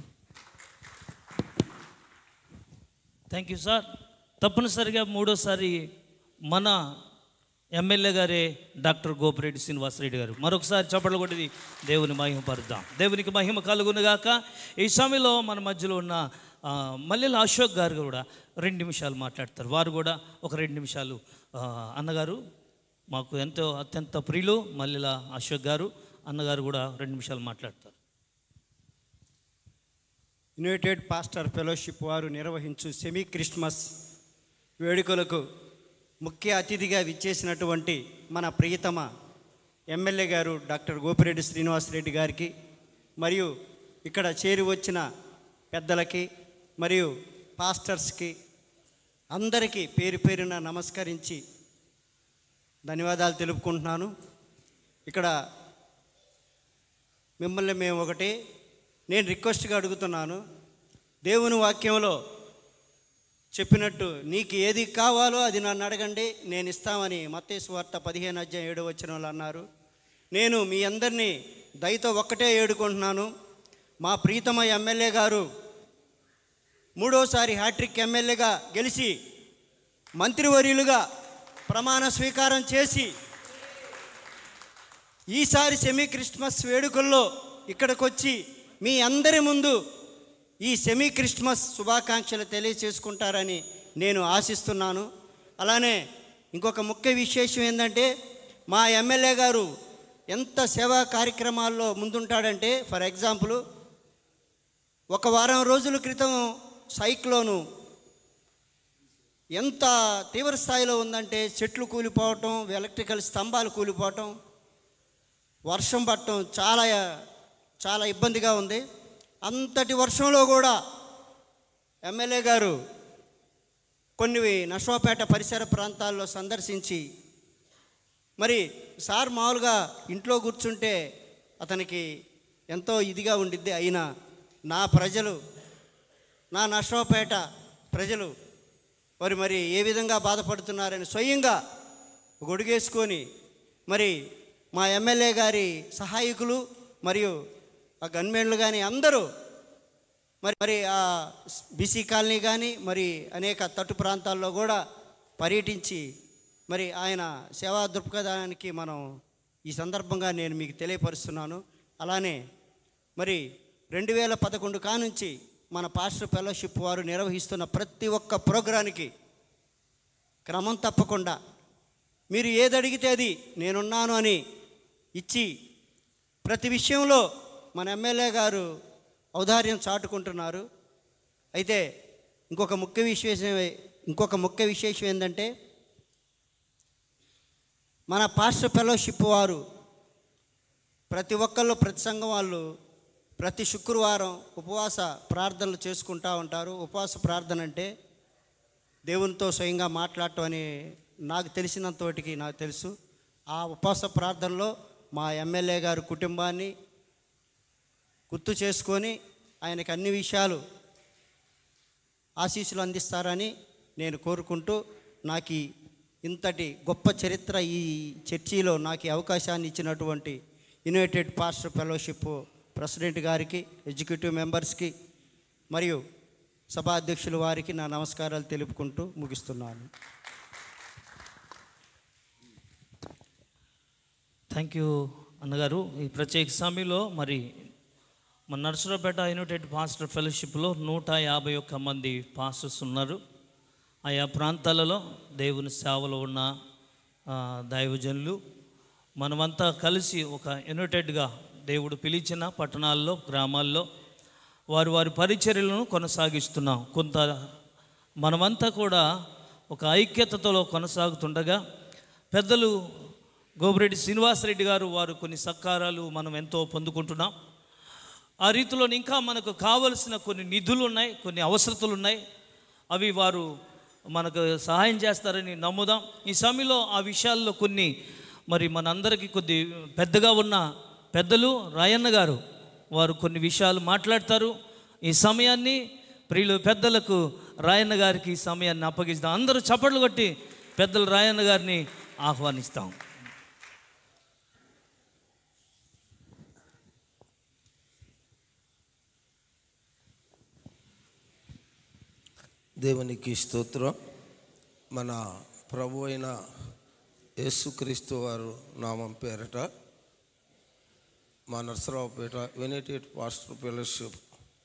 థ్యాంక్ యూ సార్ తప్పనిసరిగా మూడోసారి మన ఎమ్మెల్యే గారే డాక్టర్ గోపిరెడ్డి శ్రీనివాసరెడ్డి గారు మరొకసారి చప్పట్లు కొట్టి దేవుని మహిమ పరుద్దాం దేవునికి మహిమ కలుగునుగాక ఈ సమయంలో మన మధ్యలో ఉన్న ఆ, మల్లెల అశోక్ గారు కూడా రెండు నిమిషాలు మాట్లాడతారు వారు కూడా ఒక రెండు నిమిషాలు ఆ, అన్నగారు మాకు ఎంతో అత్యంత ప్రియులు మల్లెల అశోక్ గారు అన్నగారు కూడా రెండు నిమిషాలు మాట్లాడతారు యునైటెడ్ పాస్టర్ ఫెలోషిప్ వారు నిర్వహించు సెమీ క్రిస్మస్ వేడుకలకు ముఖ్య అతిథిగా విచ్చేసినటువంటి మన ప్రియతమ ఎమ్మెల్యే గారు డాక్టర్ గోపిరెడ్డి శ్రీనివాసరెడ్డి గారికి మరియు ఇక్కడ చేరి వచ్చిన పెద్దలకి మరియు పాస్టర్స్కి అందరికీ పేరు పేరున నమస్కరించి ధన్యవాదాలు తెలుపుకుంటున్నాను ఇక్కడ మిమ్మల్ని మేము ఒకటి నేను రిక్వెస్ట్గా అడుగుతున్నాను దేవుని వాక్యంలో చెప్పినట్టు నీకు ఏది కావాలో అది నన్ను అడగండి నేను ఇస్తామని మత్తేసు వార్త పదిహేను అధ్యాయం ఏడు వచ్చిన వాళ్ళు అన్నారు నేను మీ అందరినీ దయతో ఒక్కటే ఏడుకుంటున్నాను మా ప్రీతమ ఎమ్మెల్యే గారు మూడోసారి హ్యాట్రిక్ ఎమ్మెల్యేగా గెలిచి మంత్రివర్యులుగా ప్రమాణ స్వీకారం చేసి ఈసారి సెమీ క్రిస్మస్ వేడుకల్లో ఇక్కడికి వచ్చి మీ అందరి ముందు ఈ సెమీ క్రిస్మస్ శుభాకాంక్షలు తెలియచేసుకుంటారని నేను ఆశిస్తున్నాను అలానే ఇంకొక ముఖ్య విశేషం ఏంటంటే మా ఎమ్మెల్యే గారు ఎంత సేవా కార్యక్రమాల్లో ముందుంటాడంటే ఫర్ ఎగ్జాంపుల్ ఒక వారం రోజుల క్రితం సైక్లోను ఎంత తీవ్ర స్థాయిలో ఉందంటే చెట్లు కూలిపోవటం ఎలక్ట్రికల్ స్తంభాలు కూలిపోవటం వర్షం పడటం చాలా చాలా ఇబ్బందిగా ఉంది అంతటి వర్షంలో కూడా ఎమ్మెల్యే గారు కొన్ని నర్సరావుపేట పరిసర ప్రాంతాల్లో సందర్శించి మరి సార్ మామూలుగా ఇంట్లో కూర్చుంటే అతనికి ఎంతో ఇదిగా ఉండిద్ది అయినా నా ప్రజలు నా నర్సరావుపేట ప్రజలు మరి మరి ఏ విధంగా బాధపడుతున్నారని స్వయంగా గొడుగేసుకొని మరి మా ఎమ్మెల్యే గారి సహాయకులు మరియు ఆ గన్మెన్లు కానీ అందరూ మరి మరి ఆ బీసీ కాలనీ కానీ మరి అనేక తట్టు ప్రాంతాల్లో కూడా పర్యటించి మరి ఆయన సేవా దృక్పథానికి మనం ఈ సందర్భంగా నేను మీకు తెలియపరుస్తున్నాను అలానే మరి రెండు వేల పదకొండు కానుంచి మన పాస్టర్ ఫెలోషిప్ వారు నిర్వహిస్తున్న ప్రతి ఒక్క ప్రోగ్రానికి క్రమం తప్పకుండా మీరు ఏది అడిగితే అది నేనున్నాను అని ఇచ్చి ప్రతి విషయంలో మన ఎమ్మెల్యే గారు ఔదార్యం చాటుకుంటున్నారు అయితే ఇంకొక ముఖ్య విశేషం ఇంకొక ముఖ్య విశేషం ఏంటంటే మన పాస్టర్ ఫెలోషిప్ వారు ప్రతి ఒక్కళ్ళు ప్రతి సంఘం వాళ్ళు ప్రతి శుక్రవారం ఉపవాస ప్రార్థనలు చేసుకుంటూ ఉంటారు ఉపవాస ప్రార్థన అంటే దేవునితో స్వయంగా మాట్లాడటం అని నాకు తెలిసినంతటికి నాకు తెలుసు ఆ ఉపవాస ప్రార్థనలో మా ఎమ్మెల్యే గారి కుటుంబాన్ని గుర్తు చేసుకొని ఆయనకి అన్ని విషయాలు ఆశీస్సులు అందిస్తారని నేను కోరుకుంటూ నాకు ఈ ఇంతటి గొప్ప చరిత్ర ఈ చర్చిలో నాకు ఈ అవకాశాన్ని ఇచ్చినటువంటి యునైటెడ్ పాస్టర్ ఫెలోషిప్ ప్రెసిడెంట్ గారికి ఎగ్జిక్యూటివ్ మెంబర్స్కి మరియు సభా అధ్యక్షుల వారికి నా నమస్కారాలు తెలుపుకుంటూ ముగిస్తున్నాను థ్యాంక్ యూ అన్నగారు ఈ ప్రత్యేక సమయంలో మరి మన నర్సరావుపేట యునైటెడ్ పాస్టర్ ఫెలోషిప్లో నూట యాభై ఒక్క మంది పాస్టర్స్ ఉన్నారు ఆయా ప్రాంతాలలో దేవుని సేవలో ఉన్న ఆ, దైవజనులు మనమంతా కలిసి ఒక యునైటెడ్గా దేవుడు పిలిచిన పట్టణాల్లో గ్రామాల్లో వారి వారి పరిచర్యలను కొనసాగిస్తున్నాం కొంత మనమంతా కూడా ఒక ఐక్యతతో కొనసాగుతుండగా పెద్దలు గోపిరెడ్డి శ్రీనివాసరెడ్డి గారు వారు కొన్ని సత్కారాలు మనం ఎంతో పొందుకుంటున్నాం ఆ రీతిలో ఇంకా మనకు కావలసిన కొన్ని నిధులు ఉన్నాయి కొన్ని అవసరతలు ఉన్నాయి అవి వారు మనకు సహాయం చేస్తారని నమ్ముదాం ఈ సమయంలో ఆ విషయాల్లో కొన్ని మరి మనందరికీ కొద్ది పెద్దగా ఉన్న పెద్దలు రాయన్న గారు వారు కొన్ని విషయాలు మాట్లాడతారు ఈ సమయాన్ని ప్రియులు పెద్దలకు రాయన్న గారికి ఈ సమయాన్ని అప్పగిస్తాం అందరూ చప్పట్లు కొట్టి పెద్దలు రాయన్న గారిని ఆహ్వానిస్తాం దేవునికి స్తోత్రం మన ప్రభు అయిన యేసుక్రీస్తు వారు నామం పేరట మా Narasaraopet united pastor fellowship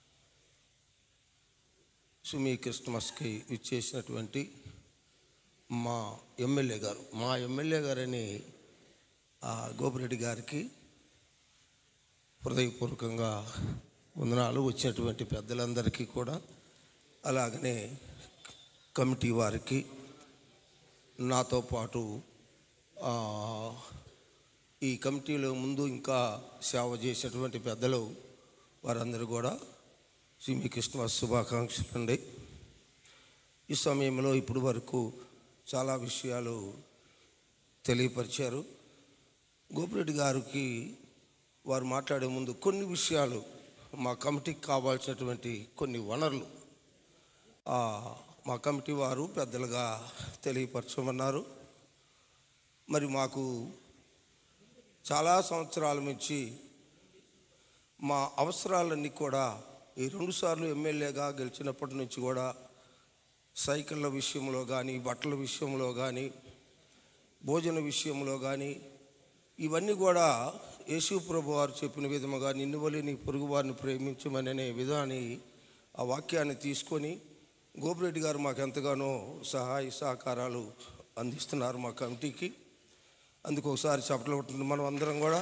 semi క్రిస్మస్కి ఇచ్చేసినటువంటి మా ఎమ్మెల్యే గారు మా ఎమ్మెల్యే గారని ఆ గోపిరెడ్డి గారికి హృదయపూర్వకంగా వందనాలు వచ్చినటువంటి పెద్దలందరికీ కూడా అలాగనే కమిటీ వారికి నాతో పాటు ఆ, ఈ కమిటీలో ముందు ఇంకా సేవ చేసినటువంటి పెద్దలు వారందరూ కూడా శ్రీ క్రిస్మస్ శుభాకాంక్షలు అండి ఈ సమయంలో ఇప్పటి వరకు చాలా విషయాలు తెలియపరిచారు గోపిరెడ్డి గారికి వారు మాట్లాడే ముందు కొన్ని విషయాలు మా కమిటీకి కావాల్సినటువంటి కొన్ని వనరులు ఆ, మా కమిటీ వారు పెద్దలుగా తెలియపరచమన్నారు మరి మాకు చాలా సంవత్సరాల నుంచి మా అవసరాలన్నీ కూడా ఈ రెండుసార్లు ఎమ్మెల్యేగా గెలిచినప్పటి నుంచి కూడా సైకిళ్ళ విషయంలో కానీ బట్టల విషయంలో కానీ భోజన విషయంలో కానీ ఇవన్నీ కూడా యేసు ప్రభు వారు చెప్పిన విధముగా నిన్ను వలి నీ పొరుగు వారిని ప్రేమించమనే విధాన్ని ఆ వాక్యాన్ని తీసుకొని గోపిరెడ్డి గారు మాకు ఎంతగానో సహాయ సహకారాలు అందిస్తున్నారు మా కమిటీకి అందుకు ఒకసారి చప్పట్లు కొట్టింది మనం అందరం కూడా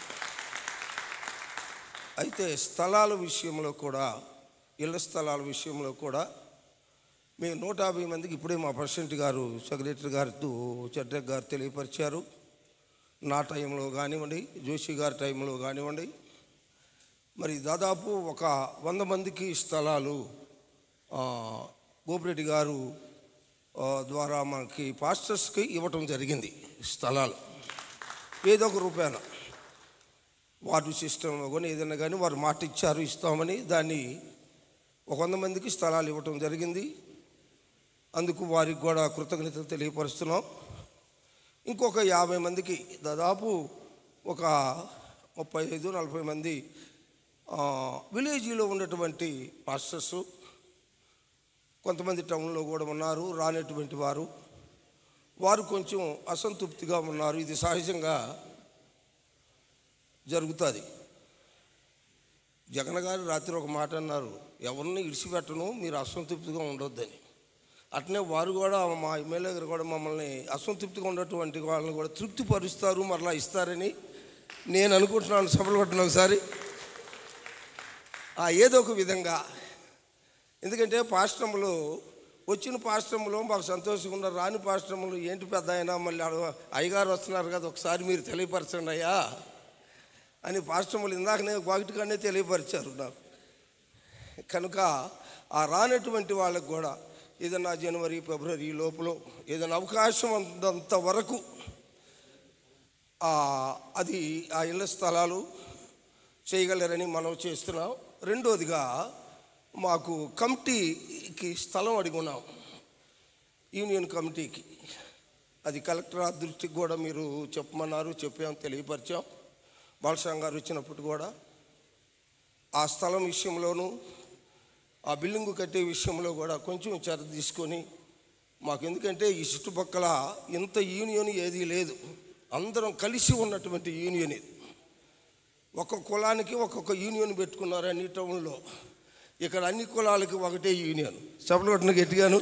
అయితే స్థలాల విషయంలో కూడా ఇళ్ల స్థలాల విషయంలో కూడా మేము నూట యాభై మందికి ఇప్పుడే మా ప్రెసిడెంట్ గారు సెక్రటరీ గారితో చట్రక్ గారు తెలియపరిచారు నా టైంలో కానివ్వండి జోషి గారి టైంలో కానివ్వండి మరి దాదాపు ఒక వంద మందికి స్థలాలు ఆ, గోపిరెడ్డి గారు ఆ, ద్వారా మనకి పాస్టర్స్కి ఇవ్వటం జరిగింది స్థలాలు ఏదో ఒక రూపాయన వాటర్ సిస్టంలో కానీ ఏదైనా కానీ వారు మాట ఇచ్చారు ఇస్తామని దాన్ని ఒక వంద మందికి స్థలాలు ఇవ్వటం జరిగింది అందుకు వారికి కూడా కృతజ్ఞతలు తెలియపరుస్తున్నాం ఇంకొక యాభై మందికి దాదాపు ఒక ముప్పై ఐదు నలభై మంది ఆ, విలేజ్లో ఉన్నటువంటి పాస్టర్స్ కొంతమంది టౌన్లో కూడా ఉన్నారు రానటువంటి వారు వారు కొంచెం అసంతృప్తిగా ఉన్నారు ఇది సహజంగా జరుగుతుంది జగన్ గారు రాత్రి ఒక మాట అన్నారు ఎవరిని ఇడిచిపెట్టను మీరు అసంతృప్తిగా ఉండొద్దని అట్నే వారు కూడా మా ఎమ్మెల్యే గారు కూడా మమ్మల్ని అసంతృప్తిగా ఉన్నటువంటి వాళ్ళని కూడా తృప్తిపరుస్తారు మరలా ఇస్తారని నేను అనుకుంటున్నాను సభలు కొట్టిన ఒకసారి ఆ ఏదో ఒక విధంగా ఎందుకంటే పాశ్రమంలో వచ్చిన పాశ్రమంలో మాకు సంతోషంగా ఉన్నారు రాని పాశ్రమంలో ఏంటి పెద్ద అయినా మళ్ళీ అడగ- అయ్యగారు వస్తున్నారు కదా ఒకసారి మీరు తెలియపరచండి అయ్యా అని పాశ్రములు ఇందాకనే వాకిటిగానే తెలియపరిచారు నాకు కనుక ఆ రానటువంటి వాళ్ళకు కూడా ఏదన్నా జనవరి ఫిబ్రవరి ఈ లోపల ఏదైనా అవకాశం అంత వరకు ఆ, అది ఆ ఇళ్ల స్థలాలు చేయగలరని మనం చేస్తున్నాం రెండోదిగా మాకు కమిటీకి స్థలం అడిగున్నాం యూనియన్ కమిటీకి అది కలెక్టర్ ఆ దృష్టికి కూడా మీరు చెప్పమన్నారు చెప్పాం తెలియపరిచాం బాలసాంగ్ గారు వచ్చినప్పుడు కూడా ఆ స్థలం విషయంలోనూ ఆ బిల్డింగ్ కట్టే విషయంలో కూడా కొంచెం చర్య తీసుకొని మాకు ఎందుకంటే ఈ చుట్టుపక్కల ఇంత యూనియన్ ఏదీ లేదు అందరం కలిసి ఉన్నటువంటి యూనియన్ ఇది ఒక్కొక్క కులానికి ఒక్కొక్క యూనియన్ పెట్టుకున్నారు అన్ని టౌన్లో ఇక్కడ అన్ని కులాలకి ఒకటే యూనియన్ సభలు కొట్టిన గట్టిగాను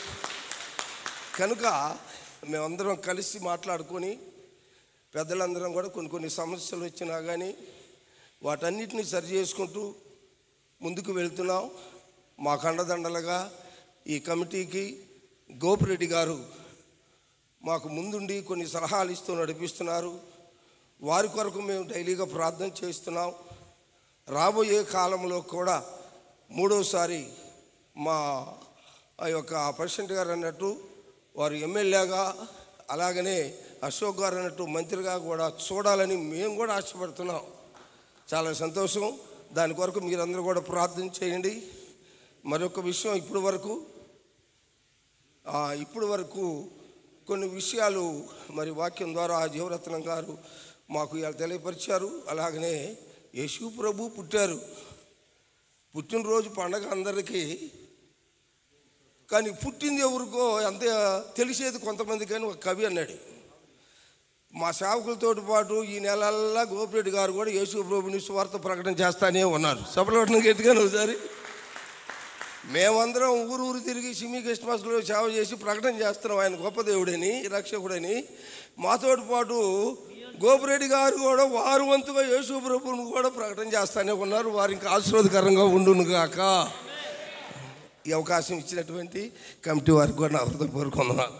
కనుక మేమందరం కలిసి మాట్లాడుకొని పెద్దలందరం కూడా కొన్ని కొన్ని సమస్యలు వచ్చినా కానీ వాటన్నిటిని సరి చేసుకుంటూ ముందుకు వెళ్తున్నాం మా కండదండలుగా ఈ కమిటీకి గోపిరెడ్డి గారు మాకు ముందుండి కొన్ని సలహాలు ఇస్తూ నడిపిస్తున్నారు వారి కొరకు మేము డైలీగా ప్రార్థన చేస్తున్నాం రాబోయే కాలంలో కూడా మూడోసారి మా ఆ యొక్క ప్రెసిడెంట్ గారు అన్నట్టు వారు ఎమ్మెల్యేగా అలాగనే అశోక్ గారు అన్నట్టు మంత్రిగా కూడా చూడాలని మేము కూడా ఆశపడుతున్నాం చాలా సంతోషం దాని కొరకు మీరందరూ కూడా ప్రార్థన చేయండి మరొక విషయం ఇప్పటి వరకు ఆ, ఇప్పటి వరకు కొన్ని విషయాలు మరి వాక్యం ద్వారా జీవరత్నం గారు మాకు ఇలా తెలియపరిచారు అలాగనే యేసు ప్రభు పుట్టారు పుట్టినరోజు పండగ అందరికీ కానీ పుట్టింది ఎవరికో అంతే తెలిసేది కొంతమంది కానీ ఒక కవి అన్నాడు మా సేవకులతో పాటు ఈ నెలల్లా గోపిరెడ్డి గారు కూడా యేసు ప్రభుని స్వార్థ ప్రకటన చేస్తానే ఉన్నారు సభలో గట్టిగానే ఒకసారి మేమందరం ఊరు ఊరు తిరిగి సిమి క్రిస్మస్లో సేవ చేసి ప్రకటన చేస్తున్నాం ఆయన గొప్ప దేవుడని రక్షకుడని మాతో పాటు గోపిరెడ్డి గారు కూడా వారు వంతుగా యేసు ప్రభువును కూడా ప్రకటన చేస్తానే ఉన్నారు వారు ఇంకా ఆశీర్వాదకరంగా ఉండును గాక ఈ అవకాశం ఇచ్చినటువంటి కమిటీ వారికి కూడా నా హృదయపూర్వకంగా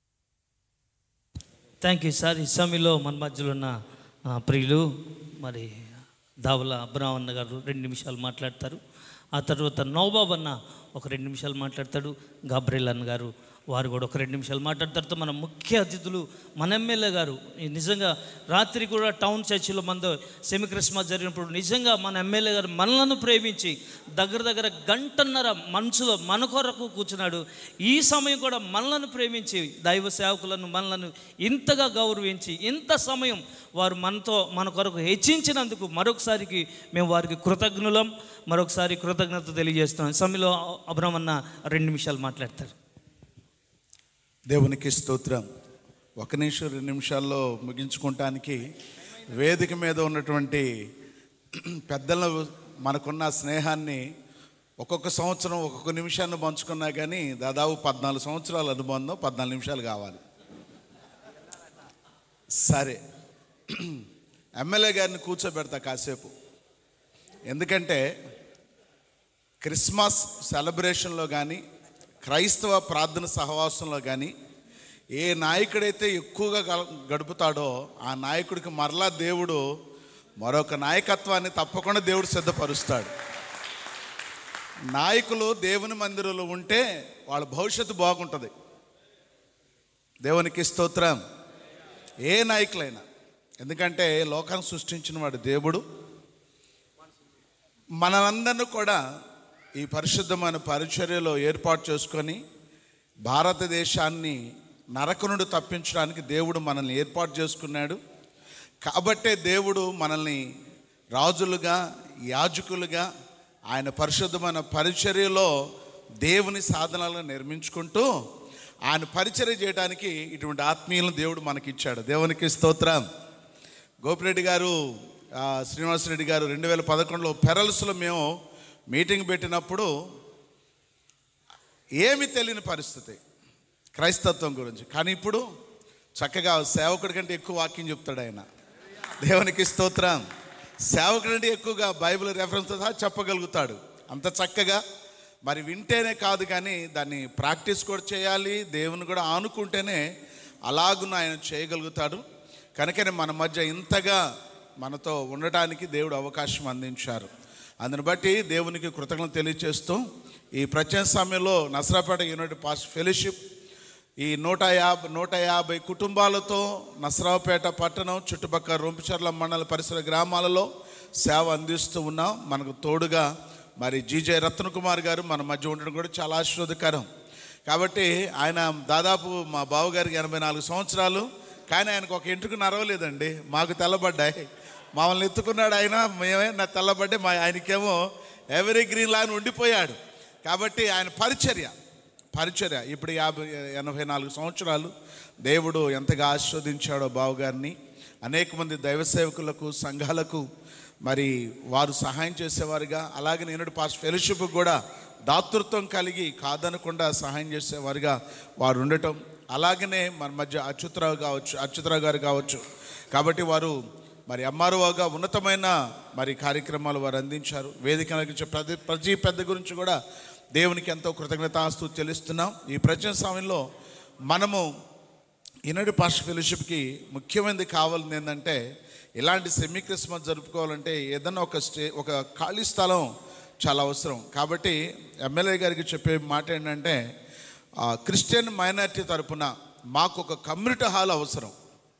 థ్యాంక్ యూ సార్ ఈ సమయంలో మన మధ్యలో ఉన్న ఆ, ప్రియులు మరి దావుల అబ్రాహం అన్న గారు రెండు నిమిషాలు మాట్లాడతారు ఆ తర్వాత నవబాబు అన్న ఒక రెండు నిమిషాలు మాట్లాడతాడు గాబ్రేల్ అన్న గారు వారు కూడా ఒక రెండు నిమిషాలు మాట్లాడిన తర్వాత మన ముఖ్య అతిథులు మన ఎమ్మెల్యే గారు ఈ నిజంగా రాత్రి కూడా టౌన్ చర్చిలో మన సెమి క్రిస్మస్ జరిగినప్పుడు నిజంగా మన ఎమ్మెల్యే గారు మనలను ప్రేమించి దగ్గర దగ్గర గంటన్నర మనసులో మన కొరకు కూర్చున్నాడు ఈ సమయం కూడా మనలను ప్రేమించి దైవ సేవకులను మనలను ఇంతగా గౌరవించి ఇంత సమయం వారు మనతో మన కొరకు హెచ్చించినందుకు మరొకసారికి మేము వారికి కృతజ్ఞులం మరొకసారి కృతజ్ఞత తెలియజేస్తున్నాం ఈ సమయంలో అబ్రహ్మన్న రెండు నిమిషాలు మాట్లాడతారు దేవునికి స్తోత్రం ఒక నిమిషం రెండు నిమిషాల్లో ముగించుకోవటానికి వేదిక మీద ఉన్నటువంటి పెద్దల మనకున్న స్నేహాన్ని ఒక్కొక్క సంవత్సరం ఒక్కొక్క నిమిషాన్ని పంచుకున్నా కానీ దాదాపు పద్నాలుగు సంవత్సరాల అనుబంధం పద్నాలుగు నిమిషాలు కావాలి సరే ఎమ్మెల్యే గారిని కూర్చోబెడతా కాసేపు ఎందుకంటే క్రిస్మస్ సెలబ్రేషన్లో కానీ క్రైస్తవ ప్రార్థన సహవాసంలో కానీ ఏ నాయకుడైతే ఎక్కువగా గల- గడుపుతాడో ఆ నాయకుడికి మరలా దేవుడు మరొక నాయకత్వాన్ని తప్పకుండా దేవుడు సిద్ధపరుస్తాడు నాయకులు దేవుని మందిరంలో ఉంటే వాళ్ళ భవిష్యత్తు బాగుంటుంది దేవునికి స్తోత్రం ఏ నాయకులైనా ఎందుకంటే లోకాన్ని సృష్టించిన వాడు దేవుడు మనందరిని కూడా ఈ పరిశుద్ధమైన పరిచర్యలో ఏర్పాటు చేసుకొని భారతదేశాన్ని నరక నుండి తప్పించడానికి దేవుడు మనల్ని ఏర్పాటు చేసుకున్నాడు కాబట్టే దేవుడు మనల్ని రాజులుగా యాజకులుగా ఆయన పరిశుద్ధమైన పరిచర్యలో దేవుని సాధనాలను నిర్మించుకుంటూ ఆయన పరిచర్య చేయడానికి ఇటువంటి ఆత్మీయులను దేవుడు మనకిచ్చాడు దేవునికి స్తోత్రం గోపిరెడ్డి గారు ఆ, శ్రీనివాసరెడ్డి గారు రెండు వేల పదకొండులో పెరల్స్లో మేము మీటింగ్ పెట్టినప్పుడు ఏమి తెలియని పరిస్థితి క్రైస్తత్వం గురించి కానీ ఇప్పుడు చక్కగా సేవకుడి కంటే ఎక్కువ వాక్యం చెప్తాడు ఆయన దేవునికి స్తోత్రం సేవకుడి కంటే ఎక్కువగా బైబిల్ రెఫరెన్స్ సహా చెప్పగలుగుతాడు అంత చక్కగా మరి వింటేనే కాదు కానీ దాన్ని ప్రాక్టీస్ కూడా చేయాలి దేవుని కూడా ఆనుకుంటేనే అలాగున ఆయన చేయగలుగుతాడు కనుకనే మన మధ్య ఇంతగా మనతో ఉండటానికి దేవుడు అవకాశం అందించారు అందుని బట్టి దేవునికి కృతజ్ఞతలు తెలియజేస్తూ ఈ ప్రత్యేక సమయంలో నసరాపేట యూనిట్ పాస్ ఫెలోషిప్ ఈ నూట యాభై నూట యాభై కుటుంబాలతో నసరావుపేట పట్టణం చుట్టుపక్కల రొంపిచర్ల మండల పరిసర గ్రామాలలో సేవ అందిస్తూ ఉన్నాం మనకు తోడుగా మరి జీజే రత్నకుమార్ గారు మన మధ్య ఉండడం కూడా చాలా ఆశీర్వదకరం కాబట్టి ఆయన దాదాపు మా బావగారికి ఎనభై నాలుగు సంవత్సరాలు కానీ ఆయనకు ఒక ఎంట్రుకు నరవలేదండి మాకు తెల్లబడ్డాయి మమ్మల్ని ఎత్తుకున్నాడు ఆయన మేమే నా తెల్లబడ్డే మా ఆయనకేమో ఎవరీ గ్రీన్ లాగా ఉండిపోయాడు కాబట్టి ఆయన పరిచర్య పరిచర్య ఇప్పుడు యాభై ఎనభై నాలుగు సంవత్సరాలు దేవుడు ఎంతగా ఆస్వాదించాడో బావగారిని అనేక మంది దైవ సేవకులకు సంఘాలకు మరి వారు సహాయం చేసేవారుగా అలాగే నేను పాస్ ఫెలోషిప్ కూడా దాతృత్వం కలిగి కాదనకుండా సహాయం చేసేవారుగా వారు ఉండటం అలాగనే మన మధ్య అచ్యుతరావు కావచ్చు అచ్యుతరావు గారు కావచ్చు కాబట్టి వారు మరి ఎంఆర్ఓగా ఉన్నతమైన మరి కార్యక్రమాలు వారు అందించారు వేదిక అలంకరించే ప్రతి ప్రతి పెద్ద గురించి కూడా దేవునికి ఎంతో కృతజ్ఞతాస్తు చెల్లిస్తున్నాం ఈ ప్రచన సమయంలో మనము ఈనాడు పాస్ట్ ఫెలోషిప్కి ముఖ్యమైనది కావాల్సింది ఏంటంటే ఇలాంటి సెమీ క్రిస్మస్ జరుపుకోవాలంటే ఏదన్నా ఒక స్టే ఒక ఖాళీ స్థలం చాలా అవసరం కాబట్టి ఎమ్మెల్యే గారికి చెప్పే మాట ఏంటంటే ఆ, క్రిస్టియన్ మైనారిటీ తరపున మాకు ఒక కమ్యూనిటీ హాల్ అవసరం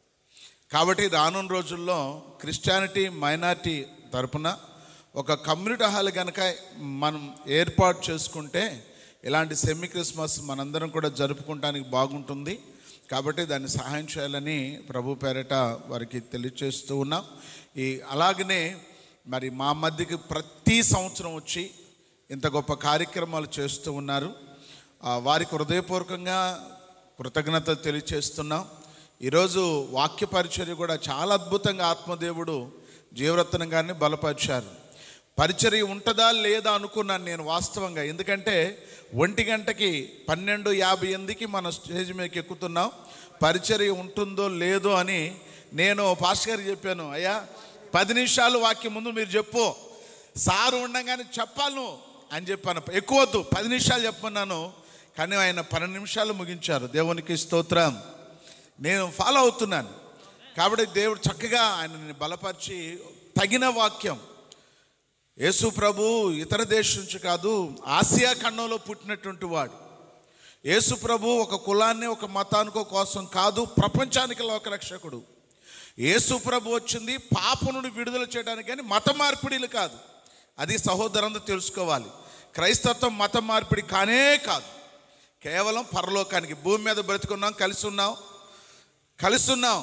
కాబట్టి రానున్న రోజుల్లో క్రిస్టియానిటీ మైనారిటీ తరపున ఒక కమ్యూనిటీ హాల్ కనుక మనం ఏర్పాటు చేసుకుంటే ఇలాంటి సెమీ క్రిస్మస్ మనందరం కూడా జరుపుకుంటానికి బాగుంటుంది కాబట్టి దాన్ని సహాయం చేయాలని ప్రభు పేరట వారికి తెలియచేస్తూ ఉన్నాం ఈ అలాగనే మరి మా మధ్యకి ప్రతి సంవత్సరం వచ్చి ఇంత గొప్ప కార్యక్రమాలు చేస్తూ ఉన్నారు ఆ, వారికి హృదయపూర్వకంగా కృతజ్ఞతలు తెలియచేస్తున్నాం ఈరోజు వాక్య పరిచర్య కూడా చాలా అద్భుతంగా ఆత్మదేవుడు జీవరత్నం గారిని బలపరిచారు పరిచర్య ఉంటుందా లేదా అనుకున్నాను నేను వాస్తవంగా ఎందుకంటే ఒంటి గంటకి పన్నెండు యాభై ఎనిమిదికి మన స్టేజ్ మీదకి ఎక్కుతున్నాం పరిచర్య ఉంటుందో లేదో అని నేను పాస్టర్ గారికి చెప్పాను అయ్యా పది నిమిషాలు వాక్యం ముందు మీరు చెప్పు సారు ఉండగానే చెప్పాలి నువ్వు అని చెప్పాను ఎక్కువద్దు పది నిమిషాలు చెప్పమన్నాను కానీ ఆయన పన్నెండు నిమిషాలు ముగించారు దేవునికి స్తోత్రం నేను ఫాలో అవుతున్నాను కాబట్టి దేవుడు చక్కగా ఆయనని బలపరిచి తగిన వాక్యం యేసు ప్రభు ఇతర దేశం నుంచి కాదు ఆసియా ఖండంలో పుట్టినటువంటి వాడు యేసు ప్రభు ఒక కులాన్ని ఒక మతానికో కోసం కాదు ప్రపంచానికి లోకరక్షకుడు యేసు ప్రభు వచ్చింది పాప నుండి విడుదల చేయడానికి కానీ మత మార్పిడిలు కాదు అది సహోదరంతో తెలుసుకోవాలి క్రైస్తత్వం మత మార్పిడి కానే కాదు కేవలం పరలోకానికి భూమి మీద బ్రతుకున్నాం కలిసి ఉన్నాం కలిసి ఉన్నాం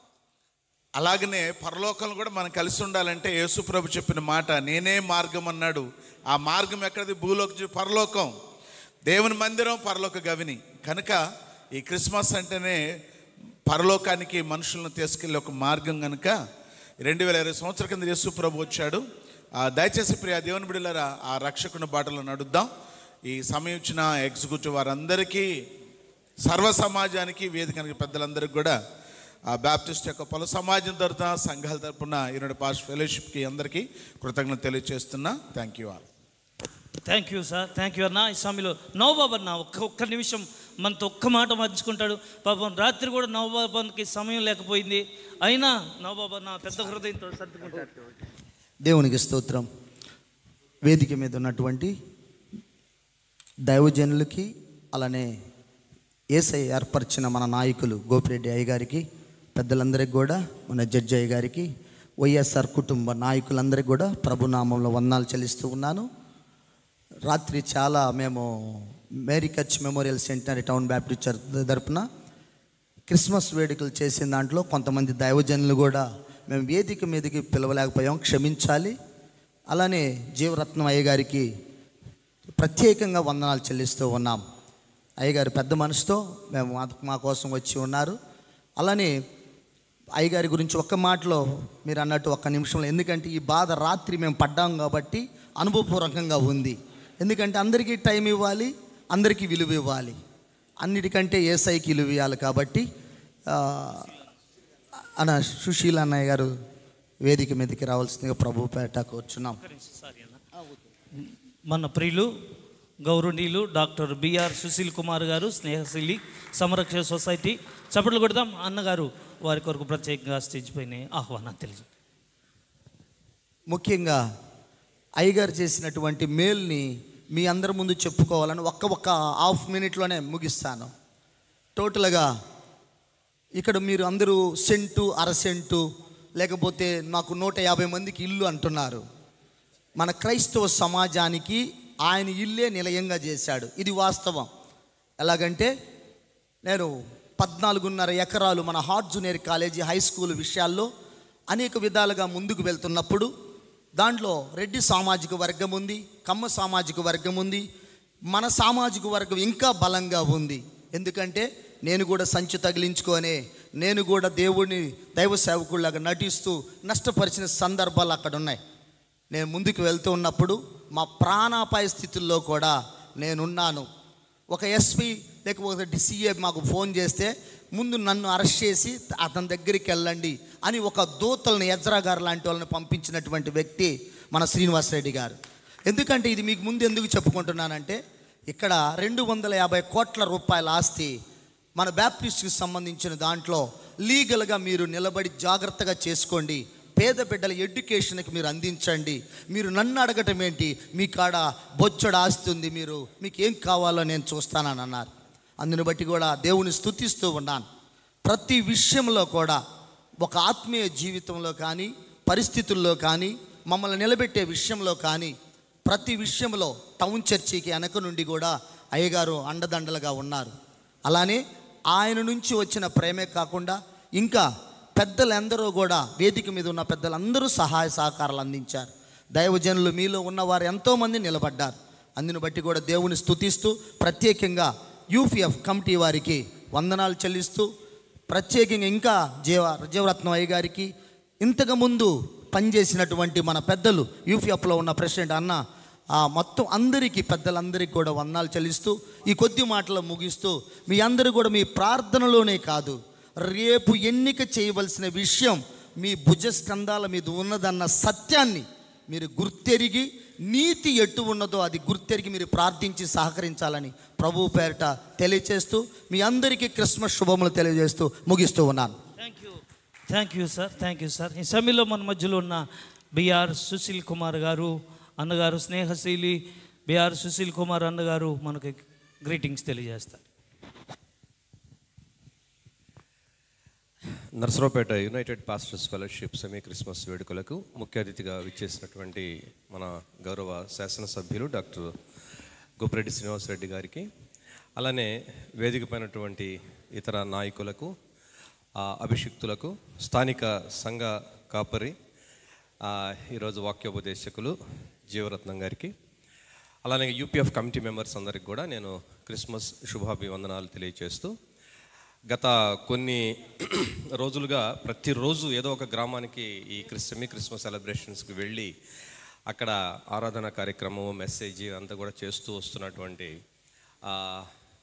అలాగనే పరలోకంలో కూడా మనం కలిసి ఉండాలంటే యేసుప్రభు చెప్పిన మాట నేనే మార్గం అన్నాడు ఆ మార్గం ఎక్కడిది భూలోక పరలోకం దేవుని మందిరం పరలోక గవిని కనుక ఈ క్రిస్మస్ అంటేనే పరలోకానికి మనుషులను తీసుకెళ్ళే ఒక మార్గం కనుక రెండు వేల ఇరవై సంవత్సరాల కింద యేసు ప్రభు వచ్చాడు ఆ దయచేసి ప్రియ దేవుని బిడ్డలారా ఆ రక్షకుని బాటలో నడుద్దాం ఈ సమయం ఇచ్చిన ఎగ్జిక్యూటివ్ వారందరికీ సర్వ సమాజానికి వేదికనికి పెద్దలందరికీ కూడా ఆ బ్యాప్టిస్ట్ యొక్క పలు సమాజం తరఫున సంఘాల తరపున ఈనాడు పాస్ ఫెలోషిప్కి అందరికీ కృతజ్ఞత తెలియజేస్తున్నా thank you all thank you sir thank you అన్న ఈ స్వామిలో నవబాబు అన్న ఒక్క ఒక్క నిమిషం మనతో ఒక్క మాట మర్చుకుంటాడు పాపం రాత్రి కూడా నవబాబానికి సమయం లేకపోయింది అయినా నవబాబు అన్న పెద్ద హృదయంతో సర్దుకుంటాడు దేవునికి స్తోత్రం వేదిక మీద ఉన్నటువంటి దైవజనులకి అలానే ఏసై ఏర్పరిచిన మన నాయకులు గోపిరెడ్డి అయ్య గారికి పెద్దలందరికీ కూడా మన జడ్జి అయ్య గారికి వైఎస్ఆర్ కుటుంబ నాయకులందరికీ కూడా ప్రభునామంలో వందనాలు చెల్లిస్తూ ఉన్నాను రాత్రి చాలా మేము మేరీ కచ్ memorial centenary town Baptist church తరపున క్రిస్మస్ వేడుకలు చేసిన దాంట్లో కొంతమంది దైవజనులు కూడా మేము వేదిక మీదకి పిలవలేకపోయాం క్షమించాలి అలానే జీవరత్నం అయ్య గారికి ప్రత్యేకంగా వందనాలు చెల్లిస్తూ ఉన్నాం అయ్యగారు పెద్ద మనసుతో మేము మా- మా కోసం వచ్చి ఉన్నారు అలానే అయ్యగారి గురించి ఒక్క మాటలో మీరు అన్నట్టు ఒక్క నిమిషంలో ఎందుకంటే ఈ బాధ రాత్రి మేము పడ్డాం కాబట్టి అనుభవపూర్వకంగా ఉంది ఎందుకంటే అందరికీ టైం ఇవ్వాలి అందరికీ విలువ ఇవ్వాలి అన్నిటికంటే ఏసైకి విలువ ఇవ్వాలి కాబట్టి ఆ, అన్న సుశీల అన్నయ్య గారు వేదిక మీదకి రావాల్సిందిగా ప్రభు పేటకు వచ్చున్నాం మన ప్రియులు గౌరవనీయులు డాక్టర్ బిఆర్ సుశీల్ కుమార్ గారు స్నేహశీలి సంరక్షణ సొసైటీ చప్పట్లు కొడదాం అన్నగారు వారి కొరకు ప్రత్యేకంగా స్టేజ్ పైన ఆహ్వానం తెలియజేయండి ముఖ్యంగా అయ్యగారు చేసినటువంటి మేల్ని మీ అందరి ముందు చెప్పుకోవాలని ఒక్క ఒక్క హాఫ్ మినిట్లోనే ముగిస్తాను టోటల్గా ఇక్కడ మీరు అందరూ సెంటు అర సెంటు లేకపోతే నాకు నూట యాభై మందికి ఇల్లు అంటున్నారు మన క్రైస్తవ సమాజానికి ఆయన ఇల్లే నిలయంగా చేశాడు ఇది వాస్తవం ఎలాగంటే నేను పద్నాలుగున్నర ఎకరాలు మన heart junior college high school విషయాల్లో అనేక విధాలుగా ముందుకు వెళ్తున్నప్పుడు దాంట్లో రెడ్డి సామాజిక వర్గం ఉంది కమ్మ సామాజిక వర్గం ఉంది మన సామాజిక వర్గం ఇంకా బలంగా ఉంది ఎందుకంటే నేను కూడా సంచి తగిలించుకొనే నేను కూడా దేవుడిని దైవ సేవకుల్లాగా నటిస్తూ నష్టపరిచిన సందర్భాలు అక్కడ ఉన్నాయి నేను ముందుకు వెళ్తూ ఉన్నప్పుడు మా ప్రాణాపాయ స్థితుల్లో కూడా నేనున్నాను ఒక ఎస్పీ లేకపోతే సిఏ మాకు ఫోన్ చేస్తే ముందు నన్ను అరెస్ట్ చేసి అతని దగ్గరికి వెళ్ళండి అని ఒక దూతల్ని ఎజ్రా గారు లాంటి వాళ్ళని పంపించినటువంటి వ్యక్తి మన శ్రీనివాసరెడ్డి గారు ఎందుకంటే ఇది మీకు ముందు ఎందుకు చెప్పుకుంటున్నానంటే ఇక్కడ రెండు వందల యాభై కోట్ల రూపాయల ఆస్తి మన బ్యాప్టిస్ట్కి సంబంధించిన దాంట్లో లీగల్గా మీరు నిలబడి జాగ్రత్తగా చేసుకోండి పేద బిడ్డల ఎడ్యుకేషన్కి మీరు అందించండి మీరు నన్ను అడగటం ఏంటి మీ కాడ బొచ్చడు ఆస్తి ఉంది మీరు మీకు ఏం కావాలో నేను చూస్తానని అన్నారు అందుని బట్టి కూడా దేవుని స్తుతిస్తూ ఉన్నాను ప్రతి విషయంలో కూడా ఒక ఆత్మీయ జీవితంలో కానీ పరిస్థితుల్లో కానీ మమ్మల్ని నిలబెట్టే విషయంలో కానీ ప్రతి విషయంలో టౌన్ చర్చికి వెనక నుండి కూడా అయ్యగారు అండదండలుగా ఉన్నారు అలానే ఆయన నుంచి వచ్చిన ప్రేమే కాకుండా ఇంకా పెద్దలందరూ కూడా వేదిక మీద ఉన్న పెద్దలందరూ సహాయ సహకారాలు అందించారు దైవజనులు మీలో ఉన్నవారు ఎంతోమంది నిలబడ్డారు అందుని బట్టి కూడా దేవుని స్తుతిస్తూ ప్రత్యేకంగా యూపీఎఫ్ కమిటీ వారికి వందనాలు చెల్లిస్తూ ప్రత్యేకంగా ఇంకా జీవ జీవరత్నం అయ్య గారికి ఇంతకుముందు పనిచేసినటువంటి మన పెద్దలు యూపీఎఫ్లో ఉన్న ప్రెసిడెంట్ అన్న ఆ మొత్తం అందరికీ పెద్దలందరికీ కూడా వందనాలు చెల్లిస్తూ ఈ కొద్ది మాటలు ముగిస్తూ మీ అందరూ కూడా మీ ప్రార్థనలోనే కాదు రేపు ఎన్నిక చేయవలసిన విషయం మీ భుజస్కంధాల మీద ఉన్నదన్న సత్యాన్ని మీరు గుర్తెరిగి నీతి ఎట్టు ఉన్నదో అది గుర్తెరిగి మీరు ప్రార్థించి సహకరించాలని ప్రభు పేరిట తెలియచేస్తూ మీ అందరికీ క్రిస్మస్ శుభములు తెలియజేస్తూ ముగిస్తూ ఉన్నాను thank you sir thank you sir ఈ సమయంలో మన మధ్యలో ఉన్న బిఆర్ సుశీల్ కుమార్ గారు అన్నగారు స్నేహశీలి బిఆర్ సుశీల్ కుమార్ అన్నగారు మనకి గ్రీటింగ్స్ తెలియజేస్తారు Narasaraopet united pastors fellowship semi Christmas వేడుకలకు ముఖ్య అతిథిగా విచ్చేసినటువంటి మన గౌరవ శాసనసభ్యులు డాక్టర్ గోపిరెడ్డి శ్రీనివాసరెడ్డి గారికి అలానే వేదికపైనటువంటి ఇతర నాయకులకు ఆ, అభిషిక్తులకు స్థానిక సంఘ కాపరి ఆ, ఈరోజు వాక్యోపదేశకులు జీవరత్నం గారికి అలానే యూపీఎఫ్ కమిటీ మెంబర్స్ అందరికి కూడా నేను క్రిస్మస్ శుభాభివందనాలు తెలియజేస్తూ గత కొన్ని రోజులుగా ప్రతిరోజు ఏదో ఒక గ్రామానికి ఈ క్రిస్ సెమీ క్రిస్మస్ సెలబ్రేషన్స్కి వెళ్ళి అక్కడ ఆరాధన కార్యక్రమం మెసేజ్ అంతా కూడా చేస్తూ వస్తున్నటువంటి ఆ,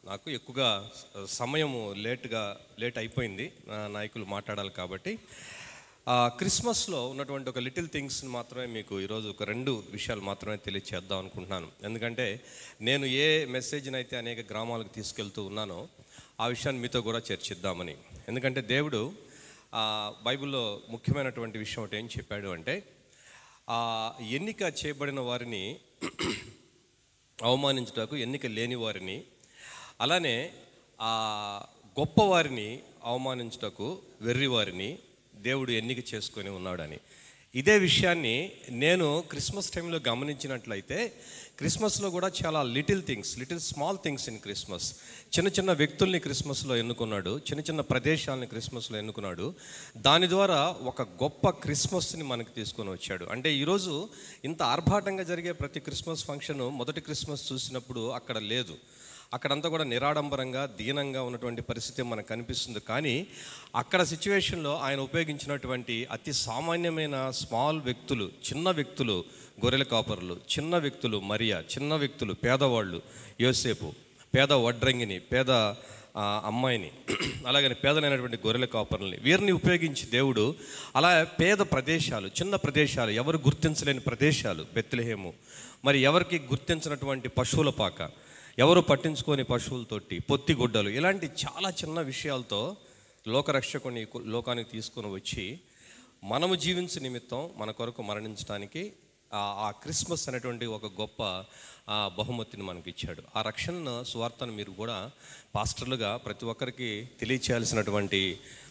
నాకు ఎక్కువగా స- సమయం లేట్గా లేట్ అయిపోయింది నా నాయకులు మాట్లాడాలి కాబట్టి ఆ, క్రిస్మస్లో ఉన్నటువంటి ఒక లిటిల్ థింగ్స్ని మాత్రమే మీకు ఈరోజు ఒక రెండు విషయాలు మాత్రమే తెలియచేద్దాం అనుకుంటున్నాను ఎందుకంటే నేను ఏ మెసేజ్ని అయితే అనేక గ్రామాలకు తీసుకెళ్తూ ఉన్నానో ఆ విషయాన్ని మీతో కూడా చర్చిద్దామని ఎందుకంటే దేవుడు ఆ, బైబిల్లో ముఖ్యమైనటువంటి విషయం ఒకటి ఏం చెప్పాడు అంటే ఆ ఎన్నిక చేయబడిన వారిని అవమానించుటకు ఎన్నిక లేని వారిని అలానే ఆ గొప్పవారిని అవమానించుటకు వెర్రివారిని దేవుడు ఎన్నిక చేసుకొని ఉన్నాడని ఇదే విషయాన్ని నేను క్రిస్మస్ టైంలో గమనించినట్లయితే క్రిస్మస్లో కూడా చాలా little things little small things in Christmas చిన్న చిన్న వ్యక్తుల్ని క్రిస్మస్లో ఎన్నుకున్నాడు చిన్న చిన్న ప్రదేశాలని క్రిస్మస్లో ఎన్నుకున్నాడు దాని ద్వారా ఒక గొప్ప క్రిస్మస్ని మనకి తీసుకొని వచ్చాడు అంటే ఈరోజు ఇంత ఆర్భాటంగా జరిగే ప్రతి క్రిస్మస్ ఫంక్షన్ మొదటి క్రిస్మస్ చూసినప్పుడు అక్కడ లేదు అక్కడంతా కూడా నిరాడంబరంగా దీనంగా ఉన్నటువంటి పరిస్థితి మనకు కనిపిస్తుంది కానీ అక్కడ సిచ్యువేషన్లో ఆయన ఉపయోగించినటువంటి అతి సామాన్యమైన స్మాల్ వ్యక్తులు చిన్న వ్యక్తులు గొర్రెల కాపరులు చిన్న వ్యక్తులు మరియా చిన్న వ్యక్తులు పేదవాళ్ళు యోసేపు పేద వడ్రంగిని పేద ఆ, అమ్మాయిని అలాగని పేదలైనటువంటి గొర్రెల కాపరుల్ని వీరిని ఉపయోగించి దేవుడు అలా పేద ప్రదేశాలు చిన్న ప్రదేశాలు ఎవరు గుర్తించలేని ప్రదేశాలు బెత్లెహేము మరి ఎవరికి గుర్తించినటువంటి పశువుల పాక ఎవరు పట్టించుకోని పశువులతోటి పొత్తి గుడ్డలు ఇలాంటి చాలా చిన్న విషయాలతో లోకరక్షకుని లోకానికి తీసుకొని వచ్చి మనము జీవించే నిమిత్తం మన కొరకు మరణించడానికి ఆ- ఆ క్రిస్మస్ అనేటువంటి ఒక గొప్ప ఆ, బహుమతిని మనకి ఇచ్చాడు ఆ రక్షణ సువార్తను మీరు కూడా పాస్టర్లుగా ప్రతి ఒక్కరికి తెలియచేయాల్సినటువంటి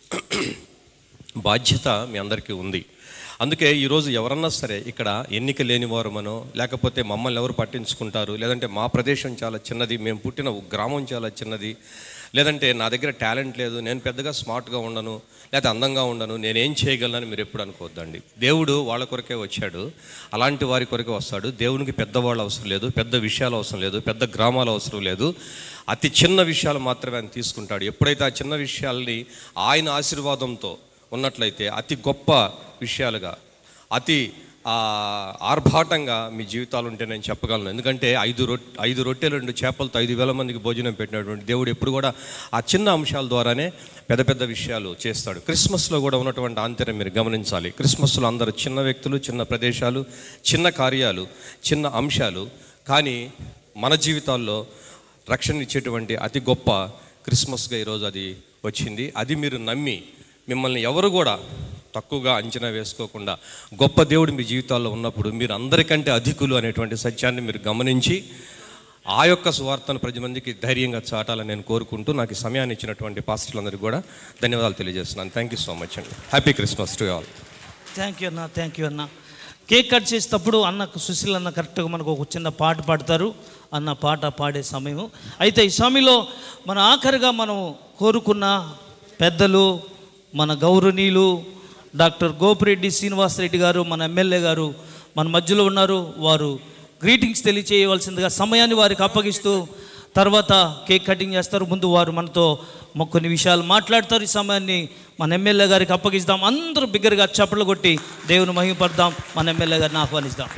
బాధ్యత మీ అందరికీ ఉంది అందుకే ఈరోజు ఎవరన్నా సరే ఇక్కడ ఎన్నిక లేని వారమనో లేకపోతే మమ్మల్ని ఎవరు పట్టించుకుంటారు లేదంటే మా ప్రదేశం చాలా చిన్నది మేము పుట్టిన గ్రామం చాలా చిన్నది లేదంటే నా దగ్గర టాలెంట్ లేదు నేను పెద్దగా స్మార్ట్గా ఉండను లేకపోతే అందంగా ఉండను నేనేం చేయగలనని మీరు ఎప్పుడు అనుకోవద్దండి దేవుడు వాళ్ళ కొరకే వచ్చాడు అలాంటి వారి కొరకే వస్తాడు దేవునికి పెద్దవాళ్ళు అవసరం లేదు పెద్ద విషయాలు అవసరం లేదు పెద్ద గ్రామాలు అవసరం లేదు అతి చిన్న విషయాలు మాత్రమే ఆయన తీసుకుంటాడు ఎప్పుడైతే ఆ చిన్న విషయాల్ని ఆయన ఆశీర్వాదంతో ఉన్నట్లయితే అతి గొప్ప విషయాలుగా అతి ఆ, ఆర్భాటంగా మీ జీవితాలు ఉంటే నేను చెప్పగలను ఎందుకంటే ఐదు రొట్టె ఐదు రొట్టెలు రెండు చేపలతో ఐదు వేల మందికి భోజనం పెట్టినటువంటి దేవుడు ఎప్పుడు కూడా ఆ చిన్న అంశాల ద్వారానే పెద్ద పెద్ద విషయాలు చేస్తాడు క్రిస్మస్లో కూడా ఉన్నటువంటి ఆంతర్యం మీరు గమనించాలి క్రిస్మస్లో అందరూ చిన్న వ్యక్తులు చిన్న ప్రదేశాలు చిన్న కార్యాలు చిన్న అంశాలు కానీ మన జీవితాల్లో రక్షణ ఇచ్చేటువంటి అతి గొప్ప క్రిస్మస్గా ఈరోజు అది వచ్చింది అది మీరు నమ్మి మిమ్మల్ని ఎవరు కూడా తక్కువగా అంచనా వేసుకోకుండా గొప్ప దేవుడు మీ జీవితాల్లో ఉన్నప్పుడు మీరు అందరికంటే అధికులు అనేటువంటి సత్యాన్ని మీరు గమనించి ఆ యొక్క సువార్తను ప్రతి మందికి ధైర్యంగా చాటాలని నేను కోరుకుంటూ నాకు ఈ సమయాన్ని ఇచ్చినటువంటి పాస్టర్లందరికీ కూడా ధన్యవాదాలు తెలియజేస్తున్నాను థ్యాంక్ యూ సో మచ్ అండి happy Christmas to all thank you అన్న థ్యాంక్ యూ అన్న కేక్ కట్ చేసేటప్పుడు అన్నకు సుశీల్ అన్న కరెక్ట్గా మనకు ఒక చిన్న పాట పాడతారు అన్న పాట పాడే సమయం అయితే ఈ సమయంలో మన ఆఖరిగా మనం కోరుకున్న పెద్దలు మన గౌరవనీయులు డాక్టర్ గోపిరెడ్డి శ్రీనివాసరెడ్డి గారు మన ఎమ్మెల్యే గారు మన మధ్యలో ఉన్నారు వారు గ్రీటింగ్స్ తెలియచేయవలసిందిగా సమయాన్ని వారికి అప్పగిస్తూ తర్వాత కేక్ కటింగ్ చేస్తారు ముందు వారు మనతో మొ- కొన్ని విషయాలు మాట్లాడతారు ఈ సమయాన్ని మన ఎమ్మెల్యే గారికి అప్పగిస్తాం అందరూ బిగ్గరగా చప్పట్లు కొట్టి దేవుని మహిమపడదాం మన ఎమ్మెల్యే గారిని ఆహ్వానిస్తాం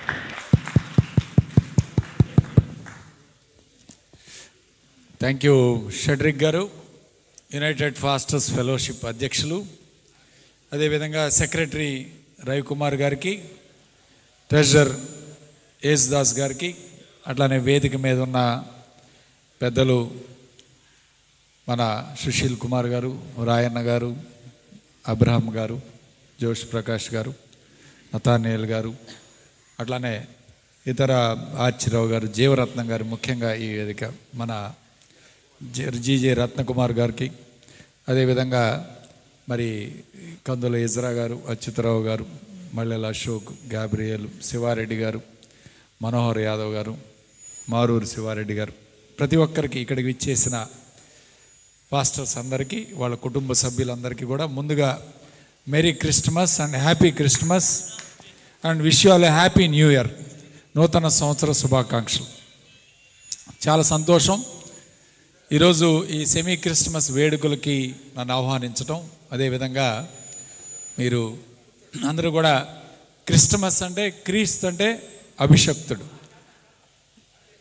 థ్యాంక్ యూ షడ్రిక్ గారు యునైటెడ్ ఫాస్టర్స్ ఫెలోషిప్ అధ్యక్షులు అదేవిధంగా సెక్రటరీ రవికుమార్ గారికి ట్రెజరర్ ఏస్ దాస్ గారికి అట్లానే వేదిక మీద ఉన్న పెద్దలు మన సుశీల్ కుమార్ గారు రాయన్న గారు అబ్రహం గారు జోష్ ప్రకాష్ గారు నతానియల్ గారు అట్లానే ఇతర ఆర్చిరావు గారు జీవరత్నం గారు ముఖ్యంగా ఈ వేదిక మన జె- జీజే రత్నకుమార్ గారికి అదేవిధంగా మరి కందుల ఇజ్రా గారు అచ్యుతరావు గారు మల్లెల అశోక్ గాబ్రియల్ శివారెడ్డి గారు మనోహర్ యాదవ్ గారు మారూరు శివారెడ్డి గారు ప్రతి ఒక్కరికి ఇక్కడికి విచ్చేసిన పాస్టర్స్ అందరికీ వాళ్ళ కుటుంబ సభ్యులందరికీ కూడా ముందుగా merry Christmas and happy Christmas and wish you all happy new year నూతన సంవత్సర శుభాకాంక్షలు చాలా సంతోషం ఈరోజు ఈ సెమీ క్రిస్మస్ వేడుకలకి నన్ను ఆహ్వానించటం అదేవిధంగా మీరు అందరూ కూడా క్రిస్టమస్ అంటే క్రీస్తు అంటే అభిషక్తుడు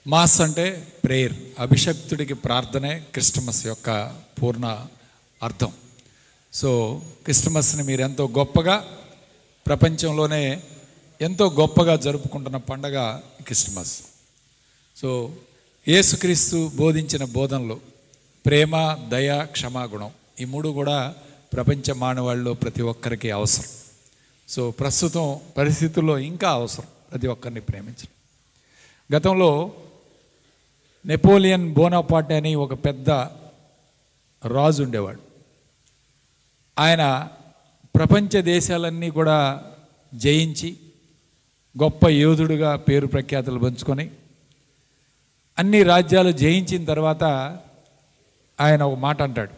మాస్ అంటే ప్రేయర్ అభిషక్తుడికి ప్రార్థనే క్రిస్టమస్ యొక్క పూర్ణ అర్థం సో క్రిస్టమస్ని మీరు ఎంతో గొప్పగా ప్రపంచంలోనే ఎంతో గొప్పగా జరుపుకుంటున్న పండగ క్రిస్టమస్ సో యేసుక్రీస్తు బోధించిన బోధనలు ప్రేమ దయ క్షమాగుణం ఈ మూడు కూడా ప్రపంచ మానవాళ్ళలో ప్రతి ఒక్కరికి అవసరం సో ప్రస్తుతం పరిస్థితుల్లో ఇంకా అవసరం ప్రతి ఒక్కరిని ప్రేమించడం గతంలో నెపోలియన్ బోనాపాట్ అని ఒక పెద్ద రాజు ఉండేవాడు ఆయన ప్రపంచ దేశాలన్నీ కూడా జయించి గొప్ప యోధుడుగా పేరు ప్రఖ్యాతులు పంచుకొని అన్ని రాజ్యాలు జయించిన తర్వాత ఆయన ఒక మాట అంటాడు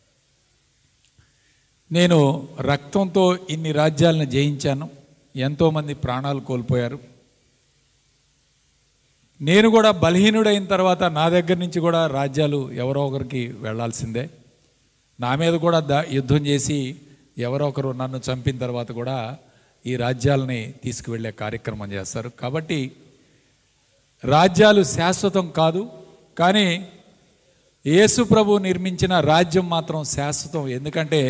నేను రక్తంతో ఇన్ని రాజ్యాలను జయించాను ఎంతోమంది ప్రాణాలు కోల్పోయారు నేను కూడా బలహీనుడైన తర్వాత నా దగ్గర నుంచి కూడా రాజ్యాలు ఎవరో ఒకరికి వెళ్ళాల్సిందే నా మీద కూడా దా యుద్ధం చేసి ఎవరో ఒకరు నన్ను చంపిన తర్వాత కూడా ఈ రాజ్యాలని తీసుకువెళ్ళే కార్యక్రమం చేస్తారు కాబట్టి రాజ్యాలు శాశ్వతం కాదు కానీ యేసు ప్రభు నిర్మించిన రాజ్యం మాత్రం శాశ్వతం ఎందుకంటే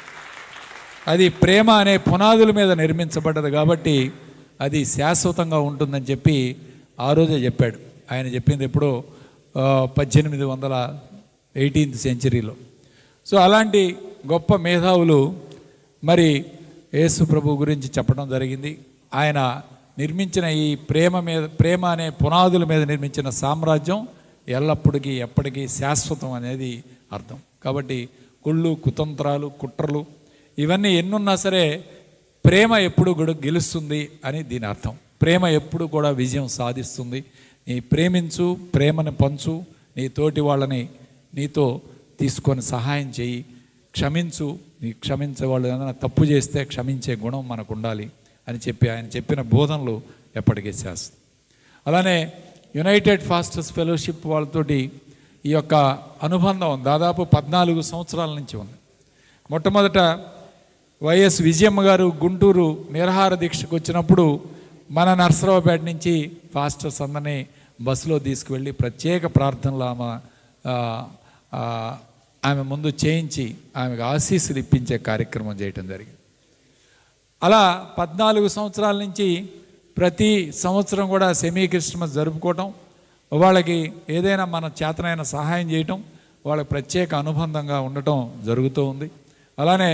అది ప్రేమ అనే పునాదుల మీద నిర్మించబడ్డది కాబట్టి అది శాశ్వతంగా ఉంటుందని చెప్పి ఆ రోజే చెప్పాడు ఆయన చెప్పింది ఎప్పుడో ఆ, పద్దెనిమిది వందల ఎయిటీన్త్ సెంచరీలో సో అలాంటి గొప్ప మేధావులు మరి యేసు ప్రభు గురించి చెప్పడం జరిగింది ఆయన నిర్మించిన ఈ ప్రేమ మీద ప్రేమ అనే పునాదుల మీద నిర్మించిన సామ్రాజ్యం ఎల్లప్పటికీ ఎప్పటికీ శాశ్వతం అనేది అర్థం కాబట్టి కుళ్ళు కుతంత్రాలు కుట్రలు ఇవన్నీ ఎన్నున్నా సరే ప్రేమ ఎప్పుడు కూడా గెలుస్తుంది అని దీని అర్థం ప్రేమ ఎప్పుడు కూడా విజయం సాధిస్తుంది నీ ప్రేమించు ప్రేమను పంచు నీ తోటి వాళ్ళని నీతో తీసుకొని సహాయం చేయి క్షమించు నీ క్షమించే వాళ్ళు ఏదైనా తప్పు చేస్తే క్షమించే గుణం మనకు ఉండాలి అని చెప్పి ఆయన చెప్పిన బోధనలు ఎప్పటికీ శాస్త్రం అలానే యునైటెడ్ ఫాస్టర్స్ ఫెలోషిప్ వాళ్ళతోటి ఈ యొక్క అనుబంధం దాదాపు పద్నాలుగు సంవత్సరాల నుంచి ఉంది మొట్టమొదట వైఎస్ విజయమ్మ గారు గుంటూరు నిరహార దీక్షకు వచ్చినప్పుడు మన నర్సరావుపేట నుంచి ఫాస్టర్స్ అందరినీ బస్సులో తీసుకువెళ్ళి ప్రత్యేక ప్రార్థనలు ఆమె ఆ, ఆ, ఆమె ముందు చేయించి ఆమెకు ఆశీస్సులు ఇప్పించే కార్యక్రమం చేయటం జరిగింది అలా పద్నాలుగు సంవత్సరాల నుంచి ప్రతి సంవత్సరం కూడా సెమీ క్రిస్టమస్ జరుపుకోవటం వాళ్ళకి ఏదైనా మన చేతనైన సహాయం చేయటం వాళ్ళకి ప్రత్యేక అనుబంధంగా ఉండటం జరుగుతూ ఉంది అలానే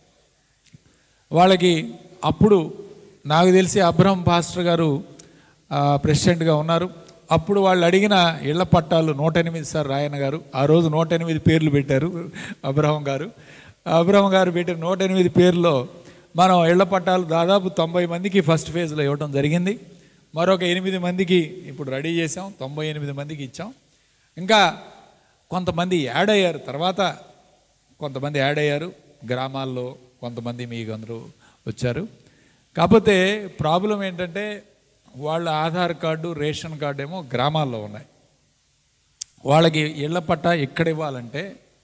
వాళ్ళకి అప్పుడు నాకు తెలిసి అబ్రహం పాస్టర్ గారు ఆ, ప్రెసిడెంట్గా ఉన్నారు అప్పుడు వాళ్ళు అడిగిన ఇళ్ల పట్టాలు నూట ఎనిమిది సార్ రాయన గారు ఆ రోజు నూట ఎనిమిది పేర్లు పెట్టారు అబ్రహం గారు అబ్రహం గారు పెట్టిన నూట ఎనిమిది పేర్లో మనం ఇళ్ల పట్టాలు దాదాపు తొంభై మందికి ఫస్ట్ ఫేజ్లో ఇవ్వడం జరిగింది మరొక ఎనిమిది మందికి ఇప్పుడు రెడీ చేసాం తొంభై ఎనిమిది మందికి ఇచ్చాం ఇంకా కొంతమంది యాడ్ అయ్యారు తర్వాత కొంతమంది యాడ్ అయ్యారు గ్రామాల్లో కొంతమంది మీకు అందరూ వచ్చారు కాకపోతే ప్రాబ్లం ఏంటంటే వాళ్ళ ఆధార్ కార్డు రేషన్ కార్డు ఏమో గ్రామాల్లో ఉన్నాయి వాళ్ళకి ఇళ్ల పట్టా ఎక్కడ ఇవ్వాలంటే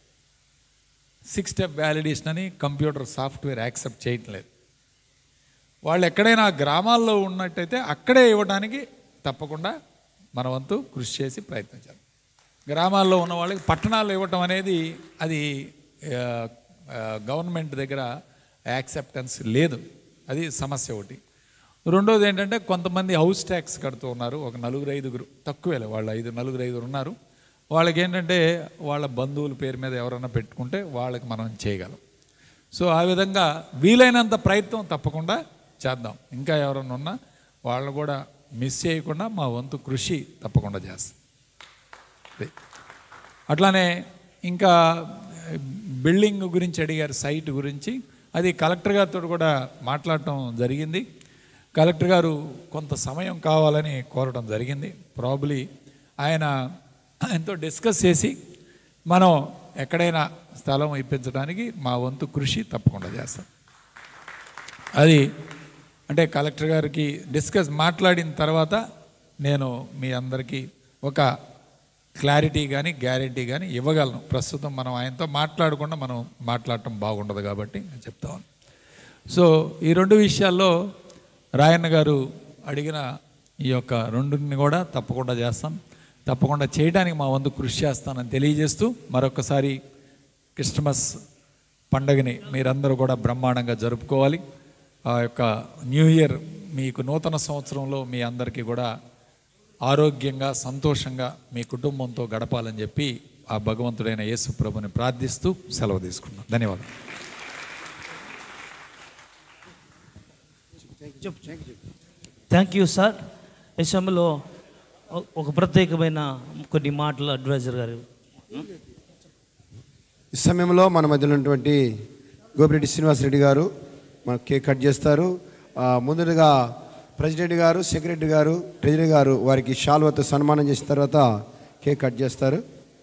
సిక్స్ స్టెప్ వ్యాలిడేషన్ అని కంప్యూటర్ సాఫ్ట్వేర్ యాక్సెప్ట్ చేయట్లేదు వాళ్ళు ఎక్కడైనా గ్రామాల్లో ఉన్నట్టయితే అక్కడే ఇవ్వడానికి తప్పకుండా మన వంతు కృషి చేసి ప్రయత్నించాలి గ్రామాల్లో ఉన్న వాళ్ళకి పట్టణాల్లో ఇవ్వటం అనేది అది ఆ, ఆ, గవర్నమెంట్ దగ్గర యాక్సెప్టెన్స్ లేదు అది సమస్య ఒకటి రెండోది ఏంటంటే కొంతమంది హౌస్ ట్యాక్స్ కడుతూ ఉన్నారు ఒక నలుగురు ఐదుగురు తక్కువేలే వాళ్ళు ఐదు నలుగురు ఐదుగురు ఉన్నారు వాళ్ళకి ఏంటంటే వాళ్ళ బంధువుల పేరు మీద ఎవరైనా పెట్టుకుంటే వాళ్ళకి మనం చేయగలం సో ఆ విధంగా వీలైనంత ప్రయత్నం తప్పకుండా చేద్దాం ఇంకా ఎవరైనా ఉన్నా వాళ్ళని కూడా మిస్ చేయకుండా మా వంతు కృషి తప్పకుండా చేస్తాం అదే. అట్లానే ఇంకా బిల్డింగ్ గురించి అడిగారు సైట్ గురించి అది కలెక్టర్ గారితో కూడా మాట్లాడటం జరిగింది కలెక్టర్ గారు కొంత సమయం కావాలని కోరడం జరిగింది ప్రాబ్లీ ఆయన ఎంతో డిస్కస్ చేసి మనం ఎక్కడైనా స్థలం ఇప్పించడానికి మా వంతు కృషి తప్పకుండా చేస్తాం అది అంటే కలెక్టర్ గారికి డిస్కస్ మాట్లాడిన తర్వాత నేను మీ అందరికీ ఒక క్లారిటీ కానీ గ్యారంటీ కానీ ఇవ్వగలను ప్రస్తుతం మనం ఆయనతో మాట్లాడకుండా మనం మాట్లాడటం బాగుండదు కాబట్టి నేను చెప్తాను సో ఈ రెండు విషయాల్లో రాయన్న గారు అడిగిన ఈ యొక్క రెండుని కూడా తప్పకుండా చేస్తాం తప్పకుండా చేయడానికి మా వంతు కృషి చేస్తానని తెలియజేస్తూ మరొకసారి క్రిస్మస్ పండగని మీరందరూ కూడా బ్రహ్మాండంగా జరుపుకోవాలి ఆ యొక్క న్యూ ఇయర్ మీకు నూతన సంవత్సరంలో మీ అందరికీ కూడా ఆరోగ్యంగా సంతోషంగా మీ కుటుంబంతో గడపాలని చెప్పి ఆ భగవంతుడైన యేసు ప్రభుని ప్రార్థిస్తూ సెలవు తీసుకున్నాం ధన్యవాదాలు థ్యాంక్ యూ సార్ ఈ సమయంలో ఒ- ఒక ప్రత్యేకమైన కొన్ని మాటలు అడ్వైజర్ గారు ఈ సమయంలో మన మధ్యలో ఉన్నటువంటి గోపిరెడ్డి శ్రీనివాసరెడ్డి గారు మన కేక్ కట్ చేస్తారు ఆ, ముందుగా ప్రెసిడెంట్ గారు సెక్రటరీ గారు ట్రెజరీ గారు వారికి షాల్వతో సన్మానం చేసిన తర్వాత కేక్ కట్ చేస్తారు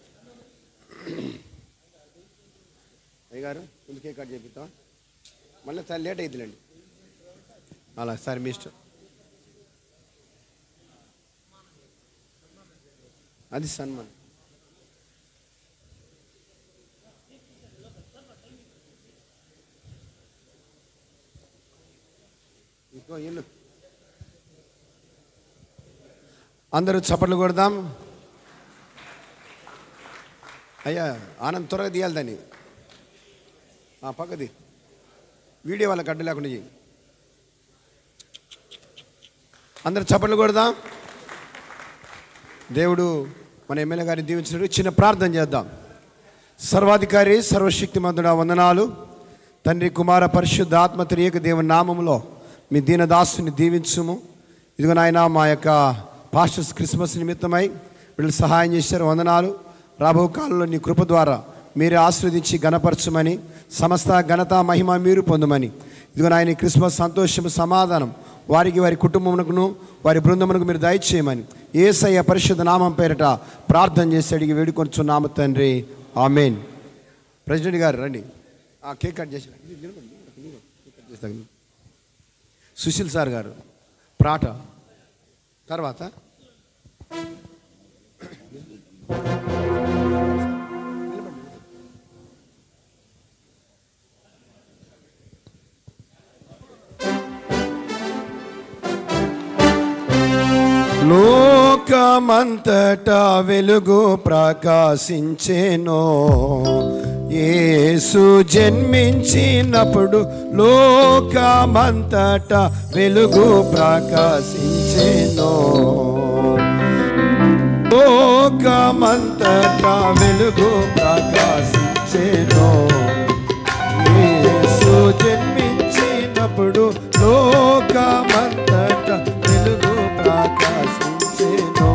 అయ్యగారు ముందు కేక్ కట్ చేపిస్తాం మళ్ళీ చాలా లేట్ అవుతుందండి అలా సరే మీ ఇష్టం అది సన్మానం ఇంకో ఇల్లు అందరూ చప్పట్లు కొడదాం అయ్యా ఆనంద్ త్వరగా తీయాలి దాన్ని ఆ, పక్కది వీడియో వాళ్ళకి అడ్డు లేకుండా చెయ్యి అందరూ చప్పట్లు కొడదాం దేవుడు మన ఎమ్మెల్యే గారిని దీవించినట్టు చిన్న ప్రార్థన చేద్దాం సర్వాధికారి సర్వశక్తిమంతుడ వందనాలు తండ్రి కుమార పరిశుద్ధ ఆత్మ త్రియక దేవుని నామములో మీ దీనదాసుని దీవించుము ఇదిగో నాయన మా యొక్క పాస్టర్స్ క్రిస్మస్ నిమిత్తమై వీళ్ళు సహాయం చేశారు వందనాలు రాబో కాలంలో నీ కృప ద్వారా మీరే ఆస్వాదించి గణపరచమని సమస్త ఘనత మహిమ మీరు పొందమని ఇదిగో నాయన ఈ క్రిస్మస్ సంతోషము సమాధానం వారికి వారి కుటుంబమునకును వారి బృందమునకు మీరు దయచేయమని ఏసయ్య పరిశుద్ధ నామం పేరట ప్రార్థన చేసి అడిగి వేడుకొంచున్నాము తండ్రి ఆమెన్ ప్రెసిడెంట్ గారు రండి ఆ కేక్ కట్ చేసి కట్ చేస్తాను. సుశీల్ సార్ గారు ప్రాట తర్వాత లోకమంతటా వెలుగు ప్రకాశించేనో యేసు జన్మించినప్పుడు లోకమంతటా వెలుగు ప్రకాశించేనో లోకమంతటా వెలుగు ప్రకాశించేనో యేసు జన్మించినప్పుడు లోకమంతటా వెలుగు ప్రకాశించెను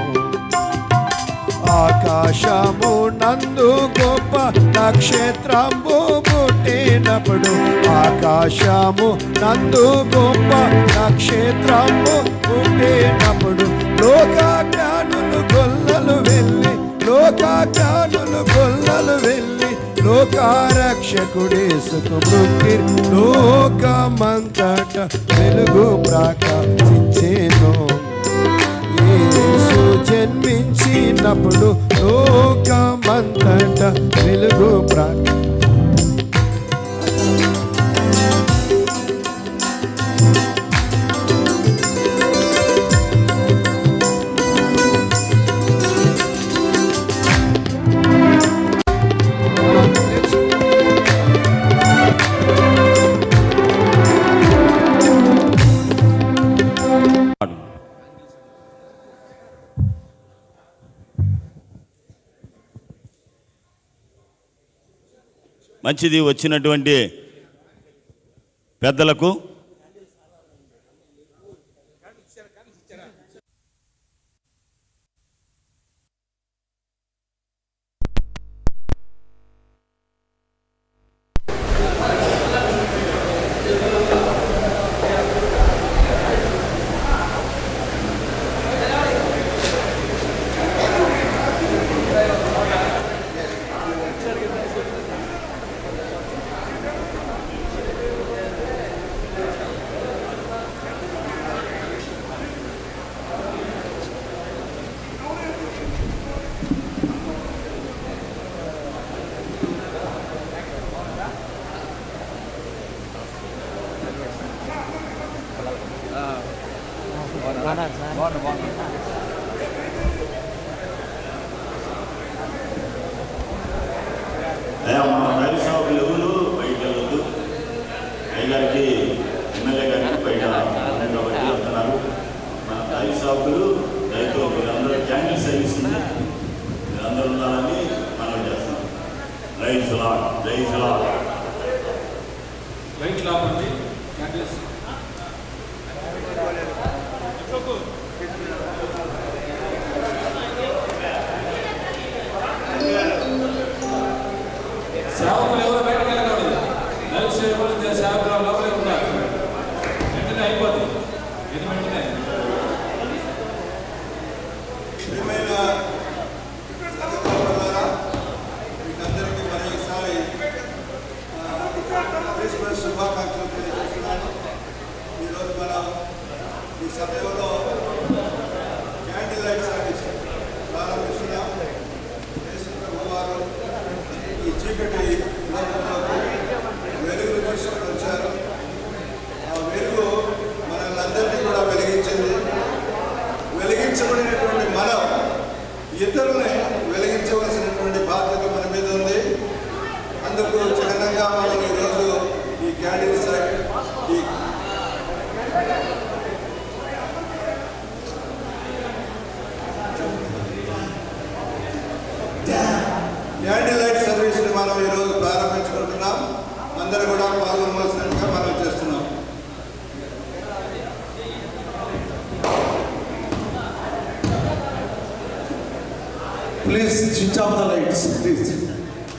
ఆకాశము నందు గొప్ప నక్షత్రము పుట్టినప్పుడు ఆకాశము నందు గొప్ప నక్షత్రము పుట్టినప్పుడు లోక జ్ఞానులు గొల్లలు వెళ్ళి లోక జ్ఞానులు గొల్లలు వెళ్ళి లోకారక్షకుడేసుకు మృక్కి లోకమంతట వెలుగు ప్రకాశించేను యేసు జన్మించినప్పుడు లోకమంతట వెలుగు ప్రకా మంచిది వచ్చినటువంటి పెద్దలకు సేవకులు రైతు మీరందరూ క్యాండిల్ సర్వీస్ ఉంది మీరందరూ ఉండాలని మనం చేస్తున్నాం రైతు లాడ్ రైతు లాడ్ లైట్ లాపండి క్యాండిల్స్ సేవకులు ఎవరు బయటకు వెళ్ళకూడదు లైవ్ సేవకులు సేవకులు లోపలే ఉండాలి వెంటనే అయిపోతుంది ఇది వెంటనే ప్రియమైన సహోదరులారా, మీకందరికీ మరొకసారి ఆ, క్రిస్మస్ శుభాకాంక్షలు తెలియజేస్తున్నాను ఈరోజు మనం ఈ సమయంలో క్యాండిల్ లైట్ సర్వీస్ ప్రారంభిస్తున్నాం యేసు ప్రభు వారు ఈ చీకటి లోకంలోకి వెలుగును తీసుకొని వచ్చారు ఆ వెలుగు మనల్ని అందరినీ కూడా వెలిగించింది వెలిగించబడినటువంటి మనం ఇతరుల్ని వెలిగించవలసినటువంటి బాధ్యత మన మీద ఉంది అందుకు చిహ్నంగా మనం ఈరోజు ఈ క్యాండిల్ సైట్ ఈ క్యాండిల్ లైట్ సర్వీస్ని మనం ఈరోజు ప్రారంభించుకుంటున్నాం అందరూ కూడా పాల్గొనవలసినట్టుగా మనం చేస్తున్నాం Please switch off the lights, please.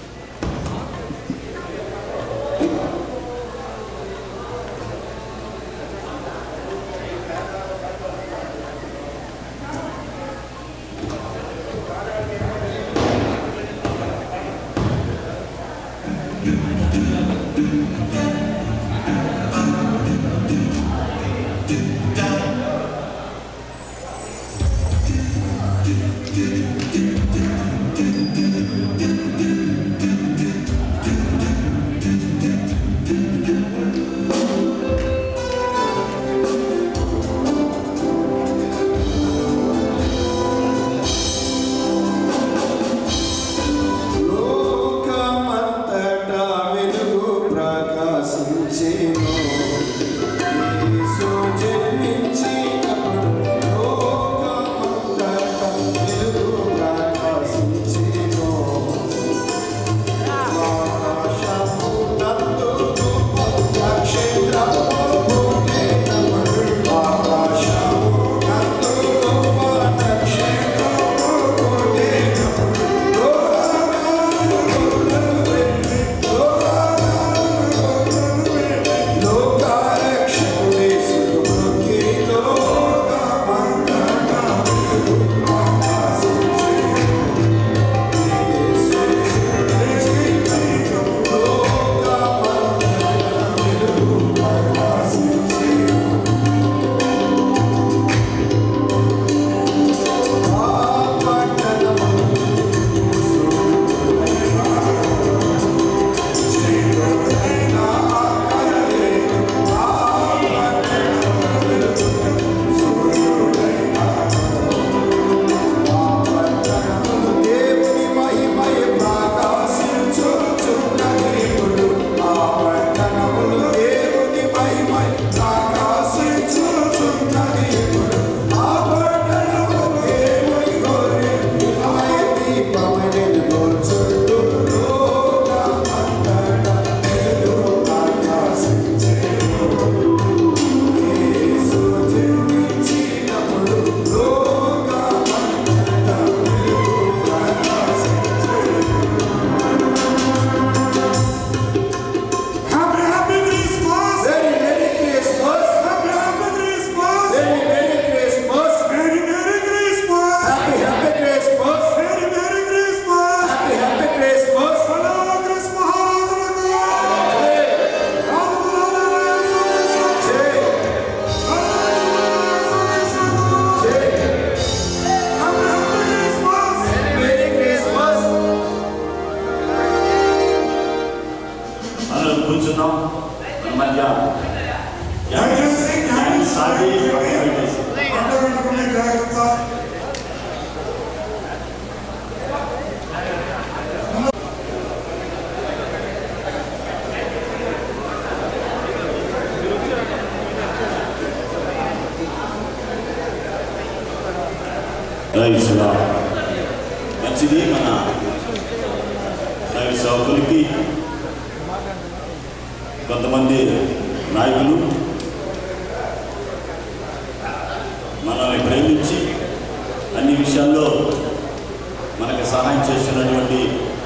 లోకమంతటా వెలుగు ప్రకాశించెను. యేసు జన్మించినప్పుడు లోకమంతటా వెలుగు ప్రకాశించెను. ఆకాశము నందును నక్షత్రము పుట్టెనప్పుడు ఆకాశము నందును నక్షత్రము పుట్టెనప్పుడు దేవుని మహిమయ ప్రకాశించుచున్నది ఇప్పుడు. ఆ పట్టణములు దేవుని మహిమయ ప్రకాశించుచున్నది ఇప్పుడు. ఆ పట్టణము దేవుని గొర్రె పిల్లయ దీపమని వెలుగొల్చుచు. లోకమంతటా వెలుగు ప్రకాశించెను. యేసు జన్మించినప్పుడు లోకమంతటా వెలుగు Happy, happy Christmas! Very, Merry Christmas! Happy, happy Christmas! Very, Merry Christmas! Very, Merry Christmas! Happy, Happy Christmas! Very, Merry Christmas! Happy, Happy Christmas! Hello, Christmas Merry Christmas! మనం కూర్చున్నాం మన మధ్య క్యాండిల్ సాగి పక్కన పెట్టేసి జాగ్రత్త రైతుల మంచిది మన రైతు సౌకులకి కొంతమంది నాయకులు మనల్ని ప్రేమించి అన్ని విషయాల్లో మనకు సహాయం చేస్తున్నటువంటి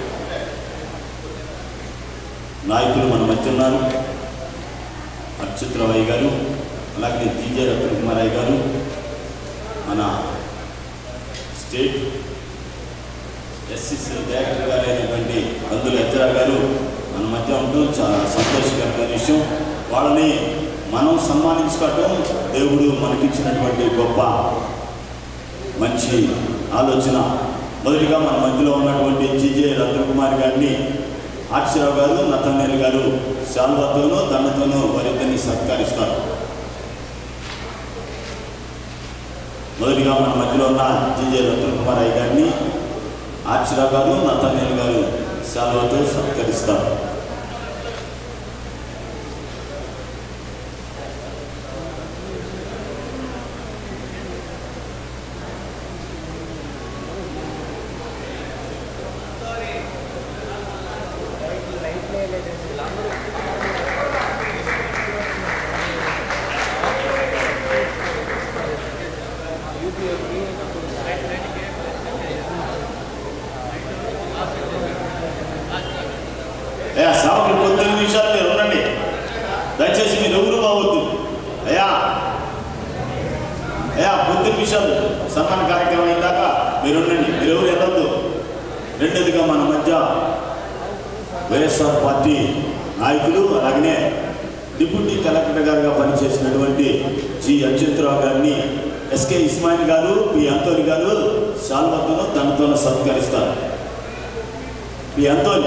నాయకులు మన మధ్య ఉన్నారు అచ్యుతరావయ్య గారు అలాగే జీజే రత్నకుమారయ్య గారు మన స్టేట్ ఎస్సిసి డైరెక్టర్ గారు అయినటువంటి కందుల ఎచ్చరా గారు మన మధ్య ఉంటూ చాలా సంతోషకరమైన విషయం వాళ్ళని మనం సన్మానించుకోవటం దేవుడు మనకిచ్చినటువంటి గొప్ప మంచి ఆలోచన మొదటిగా మన మధ్యలో ఉన్నటువంటి జీజే రత్నకుమార్ గారిని ఆక్షరావు గారు నతన్నేలు గారు శాల్వాతోనూ దండతోనూ వారిద్దరిని సత్కరిస్తారు మొదటిగా మన మధ్యలో ఉన్న జీజే రత్నకుమార్ అయ్య గారిని ఆక్షరావు గారు నతన్నేలు గారు శాల్వాతో సత్కరిస్తారు అయ్యా సేవకులు కొద్ది నిమిషాలు మీరు ఉండండి దయచేసి మీరు ఎవరు బావద్దు అయ్యా అయ్యా కొద్ది నిమిషాలు సన్మాన కార్యక్రమం అయిందాక మీరు ఉండండి మీరు ఎవరు వెళ్ళొద్దు రెండోదిగా మన మధ్య వైఎస్ఆర్ పార్టీ నాయకులు అలాగనే డిప్యూటీ కలెక్టర్ గారుగా పనిచేసినటువంటి జి అచ్యుతరావు గారిని ఎస్కే ఇస్మాయిల్ గారు పి అంతోని గారు శాల్వతోనూ తనతోనూ సత్కరిస్తారు పి అంతోని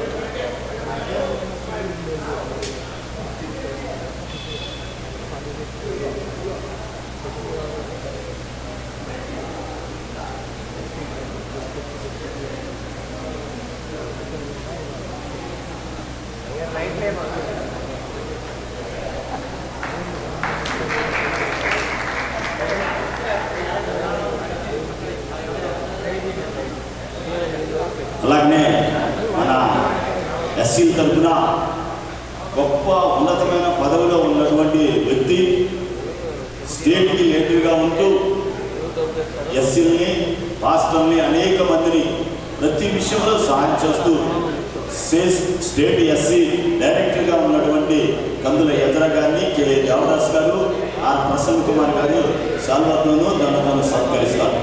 అలాగనే మన ఎస్సీల తరఫున గొప్ప ఉన్నతమైన పదవిలో ఉన్నటువంటి వ్యక్తి స్టేట్కి లీడర్గా ఉంటూ ఎస్సీల్ని రాష్ట్రాన్ని అనేక మందిని ప్రతి విషయంలో సహాయం చేస్తూ సే- స్టేట్ ఎస్సీ డైరెక్టర్గా ఉన్నటువంటి కందుల ఎదర గారిని కె దేవదాస్ గారు ఆర్ ప్రసన్న కుమార్ గారు శాల్వాతోనూ దండతోనూ సత్కరిస్తారు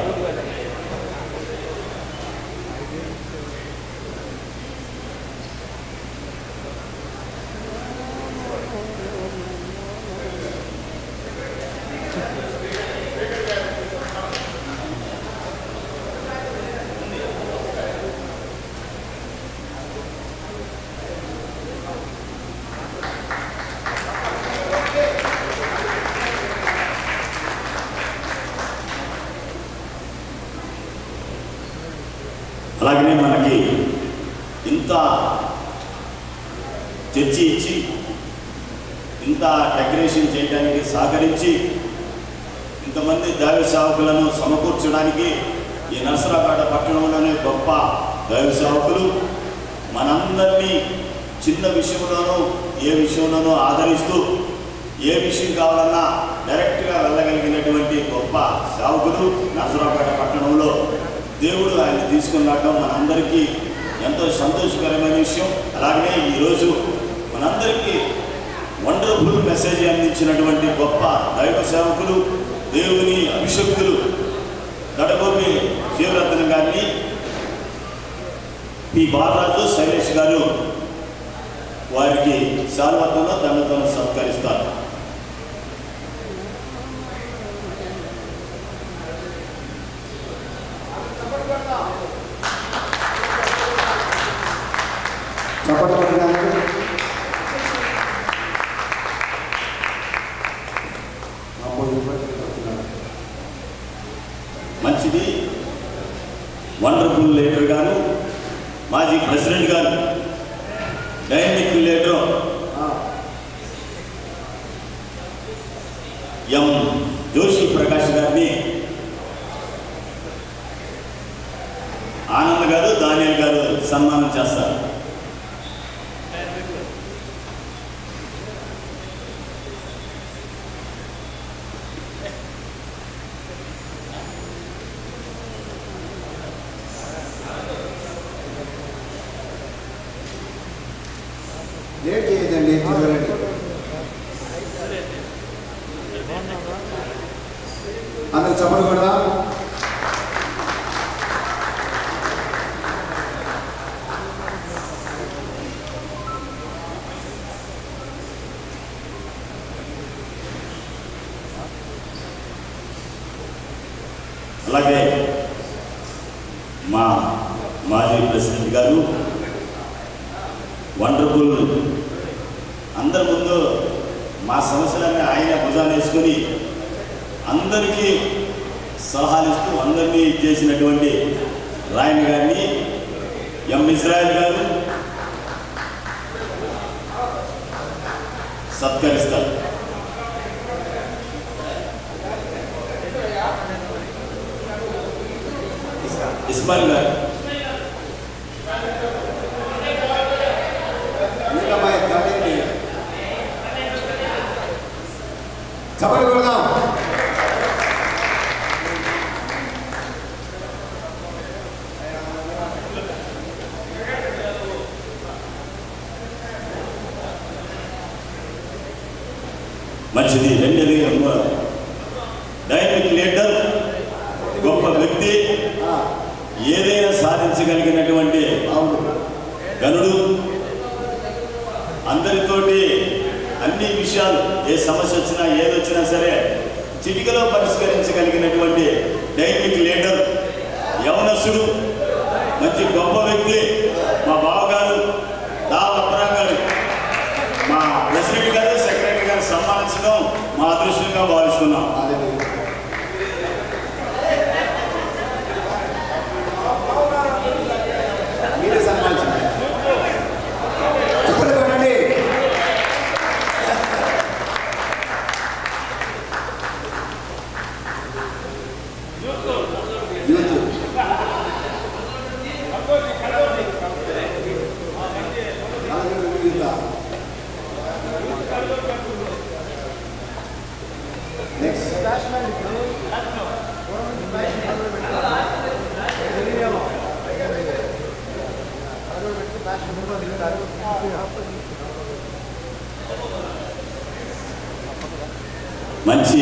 అలాగనే మనకి ఇంత చర్చి ఇచ్చి ఇంత డెకరేషన్ చేయడానికి సహకరించి ఇంతమంది దైవ సేవకులను సమకూర్చడానికి ఈ నరసరాపేట పట్టణంలోనే గొప్ప దైవ సేవకులు మనందరినీ చిన్న విషయంలోనూ ఏ విషయంలోనూ ఆదరిస్తూ ఏ విషయం కావాలన్నా డైరెక్ట్గా వెళ్ళగలిగినటువంటి గొప్ప సేవకులు నరసరాపేట పట్టణంలో దేవుడు ఆయన తీసుకుని రావడం మనందరికీ ఎంతో సంతోషకరమైన విషయం అలాగనే ఈరోజు మనందరికీ వండర్ఫుల్ మెసేజ్ అందించినటువంటి గొప్ప దైవ సేవకులు దేవుని అభిషక్తులు దడగోపి శివరత్న గారిని పి బాలరాజు శైలేష్ గారు వారికి శాల్వతోనూ దండతోనూ సత్కరిస్తారు చప్పట్లు కొట్టడానికి మంచిది వండర్ఫుల్ లీడర్ గారు మాజీ ప్రెసిడెంట్ గారు dynamic leader M Joshi Prakash గారిని ఆనంద్ గారు దానియల్ గారు సన్మానం చేస్తారు లేట్ చేయదండి త్వరగా అందరు చప్పలు కొడదా అలాగే మా మాజీ ప్రెసిడెంట్ గారు వండర్ఫుల్ అందరి ముందు మా సమస్యలన్నీ ఆయన భుజాన్ని వేసుకొని అందరికీ సలహాలు ఇస్తూ అందరినీ చేసినటువంటి రాయన్ గారిని ఎం ఇజ్రాయల్ గారు సత్కరిస్తారు ఇస్మాయిల్ గారు చప్పలు కొడదాం మంచిది రెండోది డైనమిక్ లీడర్ గొప్ప వ్యక్తి ఏదైనా సాధించగలిగినటువంటి గనుడు అందరితోటి అన్ని విషయాలు ఏ సమస్య వచ్చినా ఏదొచ్చినా సరే చిటికలో పరిష్కరించగలిగినటువంటి డైనమిక్ లీడర్ యవనసుడు మంచి గొప్ప వ్యక్తి మా బావగారు దావ అప్పరాం గారు మా ప్రెసిడెంట్ గారు సెక్రటరీ గారు సన్మానించడం మా అదృష్టంగా భావిస్తున్నాం మీరే సన్మానించండి చప్పలు కొట్టండి యూత్ మంచి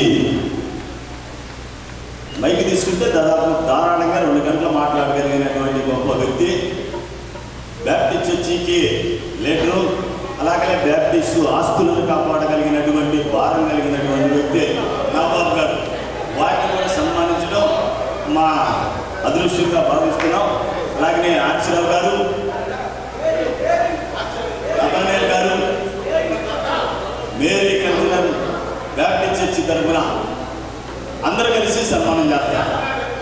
మైక్ తీసుకుంటే దాదాపు ధారాళంగా రెండు గంటలు మాట్లాడగలిగినటువంటి గొప్ప వ్యక్తి బ్యాప్టిస్ట్ చర్చికి లీడరు అలాగే బ్యాప్టిస్ట్ ఆస్తులను కాపాడగలిగినటువంటి భారం కలిగినటువంటి వ్యక్తి నాబాబు గారు వారిని కూడా సన్మానించడం మా అదృష్టంగా భావిస్తున్నాం అలాగనే ఆర్చిరావు గారు రతనేల్ గారు మేరీ కల్చరల్ బ్యాప్టిస్ట్ చర్చి తరఫున అందరూ కలిసి సన్మానం చేస్తారు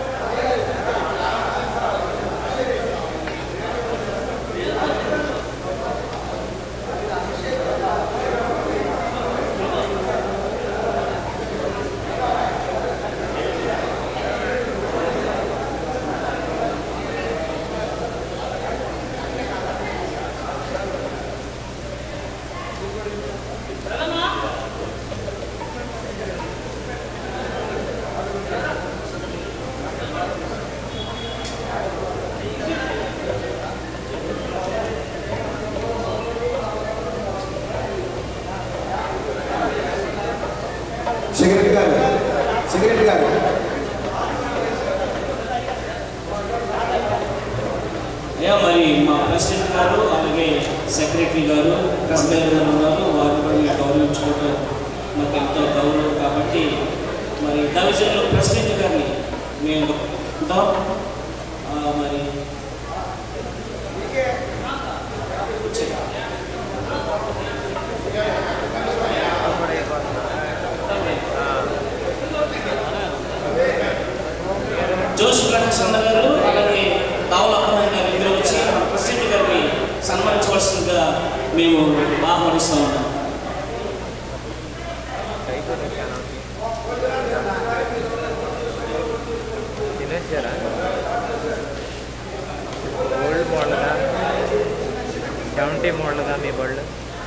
సెక్రటరీ గారు సెక్రటరీ గారు అయ్యా మరి మా ప్రెసిడెంట్ గారు అలాగే సెక్రటరీ గారు ప్రెసిడెంట్ గారు ఉన్నారు వారిని కూడా మీరు గౌరవించుకోవడం మాకు ఎంతో గౌరవం కాబట్టి మరి డవిజన్లో ప్రెసిడెంట్ గారిని మేము ఉంటాం ఆ, మరి జోష్ ప్రకాష్ అన్న గారు అలాగే దావుల అప్పనాయ్ గారు ఇద్దరు వచ్చి మన ప్రెసిడెంట్ గారిని సన్మానించవలసిందిగా మేము ఆహ్వానిస్తూ ఉన్నాం మల్టీ మోడల్గా మీ బళ్ళు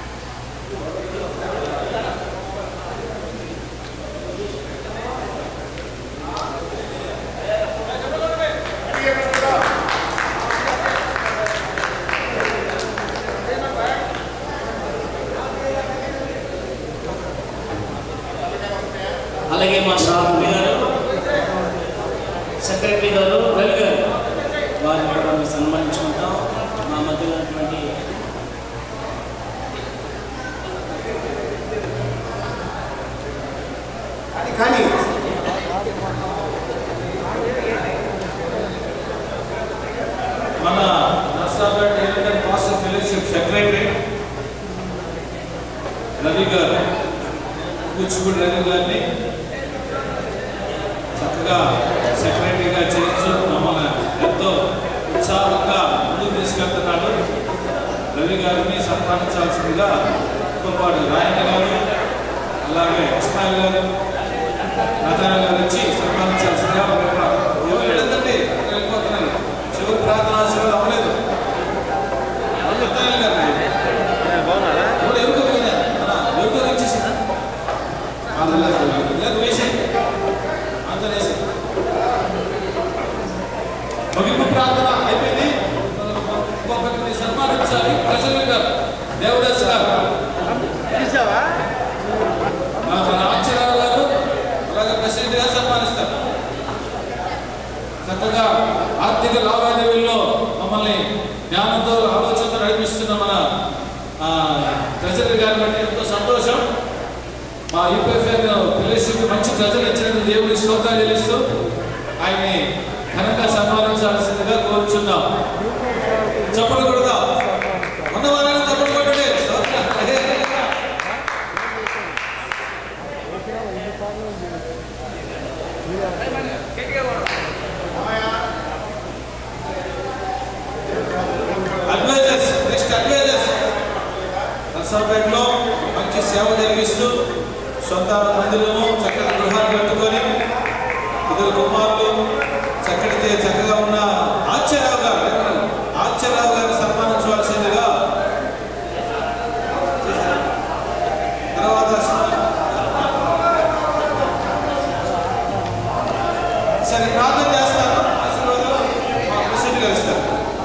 అలాగే మా శ్రావణి గారు సెక్రటరీ గారు రవి గారు వారిని కూడా మేము సన్మానించుకుంటాం మా మధ్యలో ఉన్నటువంటి కానీ మన Narsapet element master fellowship secretary Ravi గారు కూచిపూడి రవి గారిని చక్కగా సెక్రటరీగా చేయించు మమ్మల్ని ఎంతో ఉత్సాహంగా ముందుకు తీసుకెళ్తున్నాడు రవి గారిని సన్మానించాల్సిందిగా ఇంకోపాడు రాయణ గారు అలాగే ఇస్మాయిల్ గారు నాథారావు గారు వచ్చి సన్మానించాల్సిందిగా కోరుతున్నాం. ఎవరు వెళ్ళొద్దండి వెళ్ళిపోతున్నారు చివరి ప్రార్థన ఆశీర్వాదం అవ్వలేదు నాథారావు గారు ఇప్పుడు ఎవరికో పోయినా ఎవరికో ఇచ్చేసిందా లేదు వేసేయి అంత వేసేయి ముగింపు ప్రార్థన అయిపోయింది ఇంకొకరిని సన్మానించాలి ప్రజలు గారు దేవదాస్ గారు మా మన ఆచార్య గారు అలాగే ప్రెసిడెంట్ గారు సన్మానిస్తారు చక్కగా ఆర్థిక లావాదేవీల్లో మమ్మల్ని జ్ఞానంతో ఆలోచనతో నడిపిస్తున్న మన ఆ, ట్రెజరీ గారి బట్టి ఎంతో సంతోషం మా యూపీఎఫ్ఎన్ ఫెలోషిప్ మంచి ట్రెజరీ ఇచ్చినందుకు దేవుడి స్తోత్రాలు చెల్లిస్తూ ఆయన్ని ఘనంగా సన్మానించాల్సిందిగా కోరుచున్నాం చెప్పలు కొడదా ఉన్న వాళ్ళని చెప్పలు కొట్టండి స్తోత్రం. అదే. అడ్వైజర్స్ నెక్స్ట్ అడ్వైజర్స్ నర్సరాపేటలో మంచి సేవ జరిగిస్తూ సొంత మందిరము చక్కటి గృహాలు కట్టుకొని ఇద్దరు కుమారులు చక్కటి చక్కగా ఉన్న ఆచార్యరావు గారు ఎవరు? ఆచార్యరావు గారిని సన్మానించవలసిందిగా తర్వాత సరే ప్రార్థన చేస్తాను ఆశీర్వాదం మా ప్రెసిడెంట్ గారు ఇస్తారు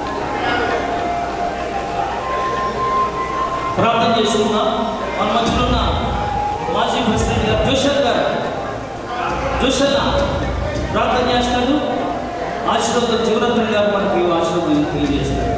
ప్రార్థన చేసుకుందాం మన మధ్యలో ఉన్న మాజీ ప్రెసిడెంట్ గారు జోషల్ గారు జోషల్ ప్రార్థన చేస్తాడు ఆశీర్వాదం జీవరత్న గారు మనకి ఆశీర్వాదం తెలియజేస్తారు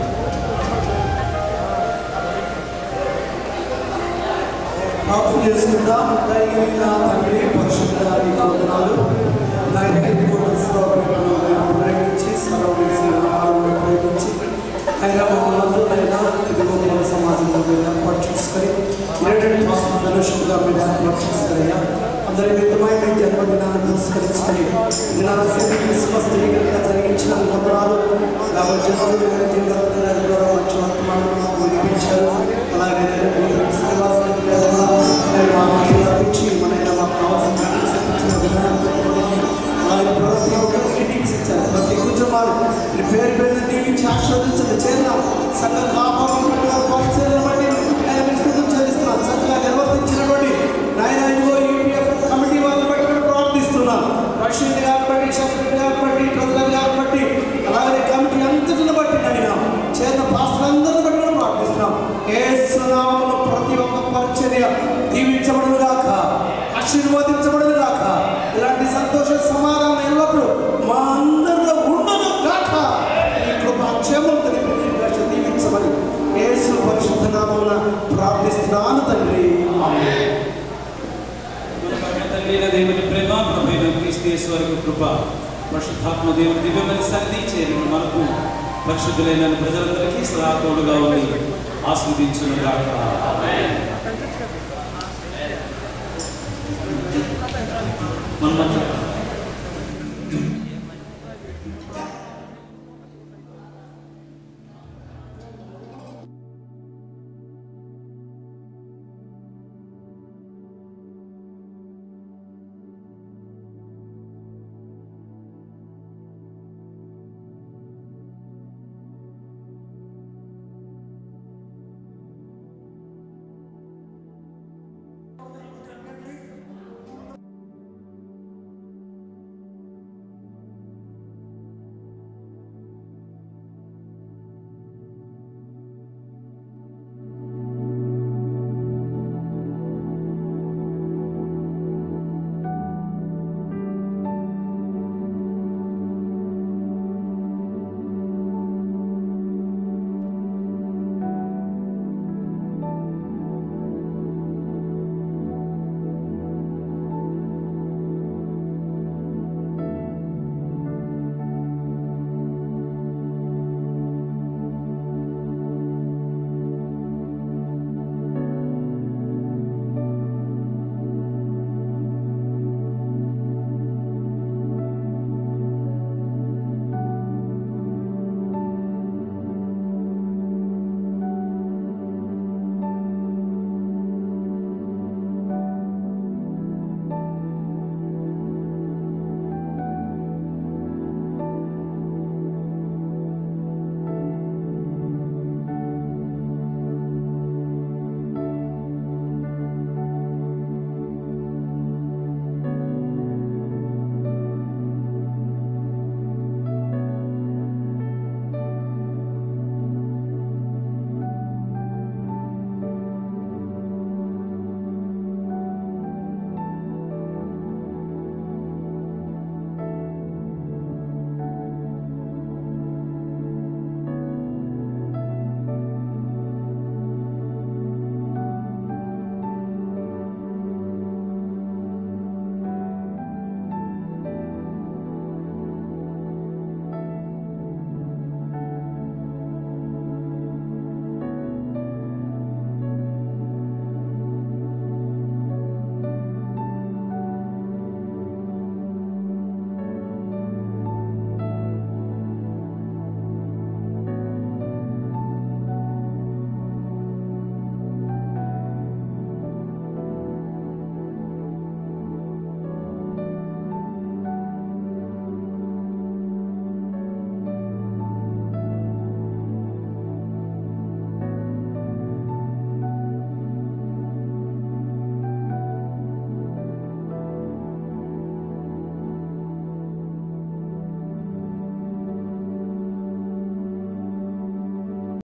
ప్రార్థన చేసుకుందాం దయగలిగిన తండ్రి పరిశుద్ధాన్ని వందనాలు నాయన హెడ్ క్వార్టర్స్లో పెట్టడం మీరు ప్రేమించి సరౌండింగ్స్ నాలుగు ప్రేమించి అయినా మమ్మల్ని అయినా ఇది మమ్మల్ని సమాజంలో మీరు ఏర్పాటు చేసుకొని గ్రేటెడ్ హాస్పిటల్ ఫెలోషిప్గా మీరు ఏర్పాటు చేసుకొని అయ్యా అందరి మిత్రమై మీ జన్మదినాన్ని పురస్కరించుకొని దినాల సేవ క్రిస్మస్ దిగంగా జరిగించిన వందనాలు యాభై జనాలు వేరే జీవితాల ద్వారా మంచి వర్తమానం మాకు వినిపించారు అలాగే శ్రీనివాస రెడ్డి గారు కూడా నేను మా మధ్యలో అర్పించి మన మాకు కావాల్సిన meetings ఇప్పించిన విధానాన్ని పెట్టుకొని అలాగే ప్రతి ఒక్కరికి మీటింగ్స్ ఇచ్చారు ప్రతి కుటుంబాలు మీ పేరు పేరున దీవించి ఆశీర్వదించండి చేద్దాం సంఘం కాపాడు పరిచయాలను బట్టి నేను మీకు స్థుతులు చెల్లిస్తున్నాను చక్కగా నిర్వర్తించినటువంటి నాయన ఇదిగో ఈపీఎఫ్ కమిటీ వాళ్ళని బట్టి కూడా ప్రార్థిస్తున్నాను రషీద్ గారిని బట్టి షఫీద్ గారిని బట్టి ట్రెజరర్ గారిని బట్టి అలాగే కమిటీ అంతటిని బట్టి నడినా చేత పాస్టర్లందరిని బట్టి కూడా ప్రార్థిస్తున్నాం ఏ సునామములో ప్రతి ఒక్క పరిచర్య దీవించబడును గాక ఆశీర్వదించబడును గాక ఇలాంటి సంతోష సమాధానం ఎల్లప్పుడూ మా అందరిలో ఉండను గాక ఈ కృప క్షేమంతో నింపి నీ రక్ష దీవించమని యేసు పరిశుద్ధ నామమున ప్రార్థిస్తున్నాను తండ్రి ఆమేన్ తండ్రి అయిన దేవుని ప్రేమ ప్రభైన క్రీస్తు యేసు వారి కృప పరిశుద్ధాత్మ దేవుని దివ్యమైన సన్నిధి చేరిన మనకు పరిశుద్ధులైన ప్రజలందరికీ సదా తోడుగా ఉండి ఆస్వాదించును గాక మన మధ్య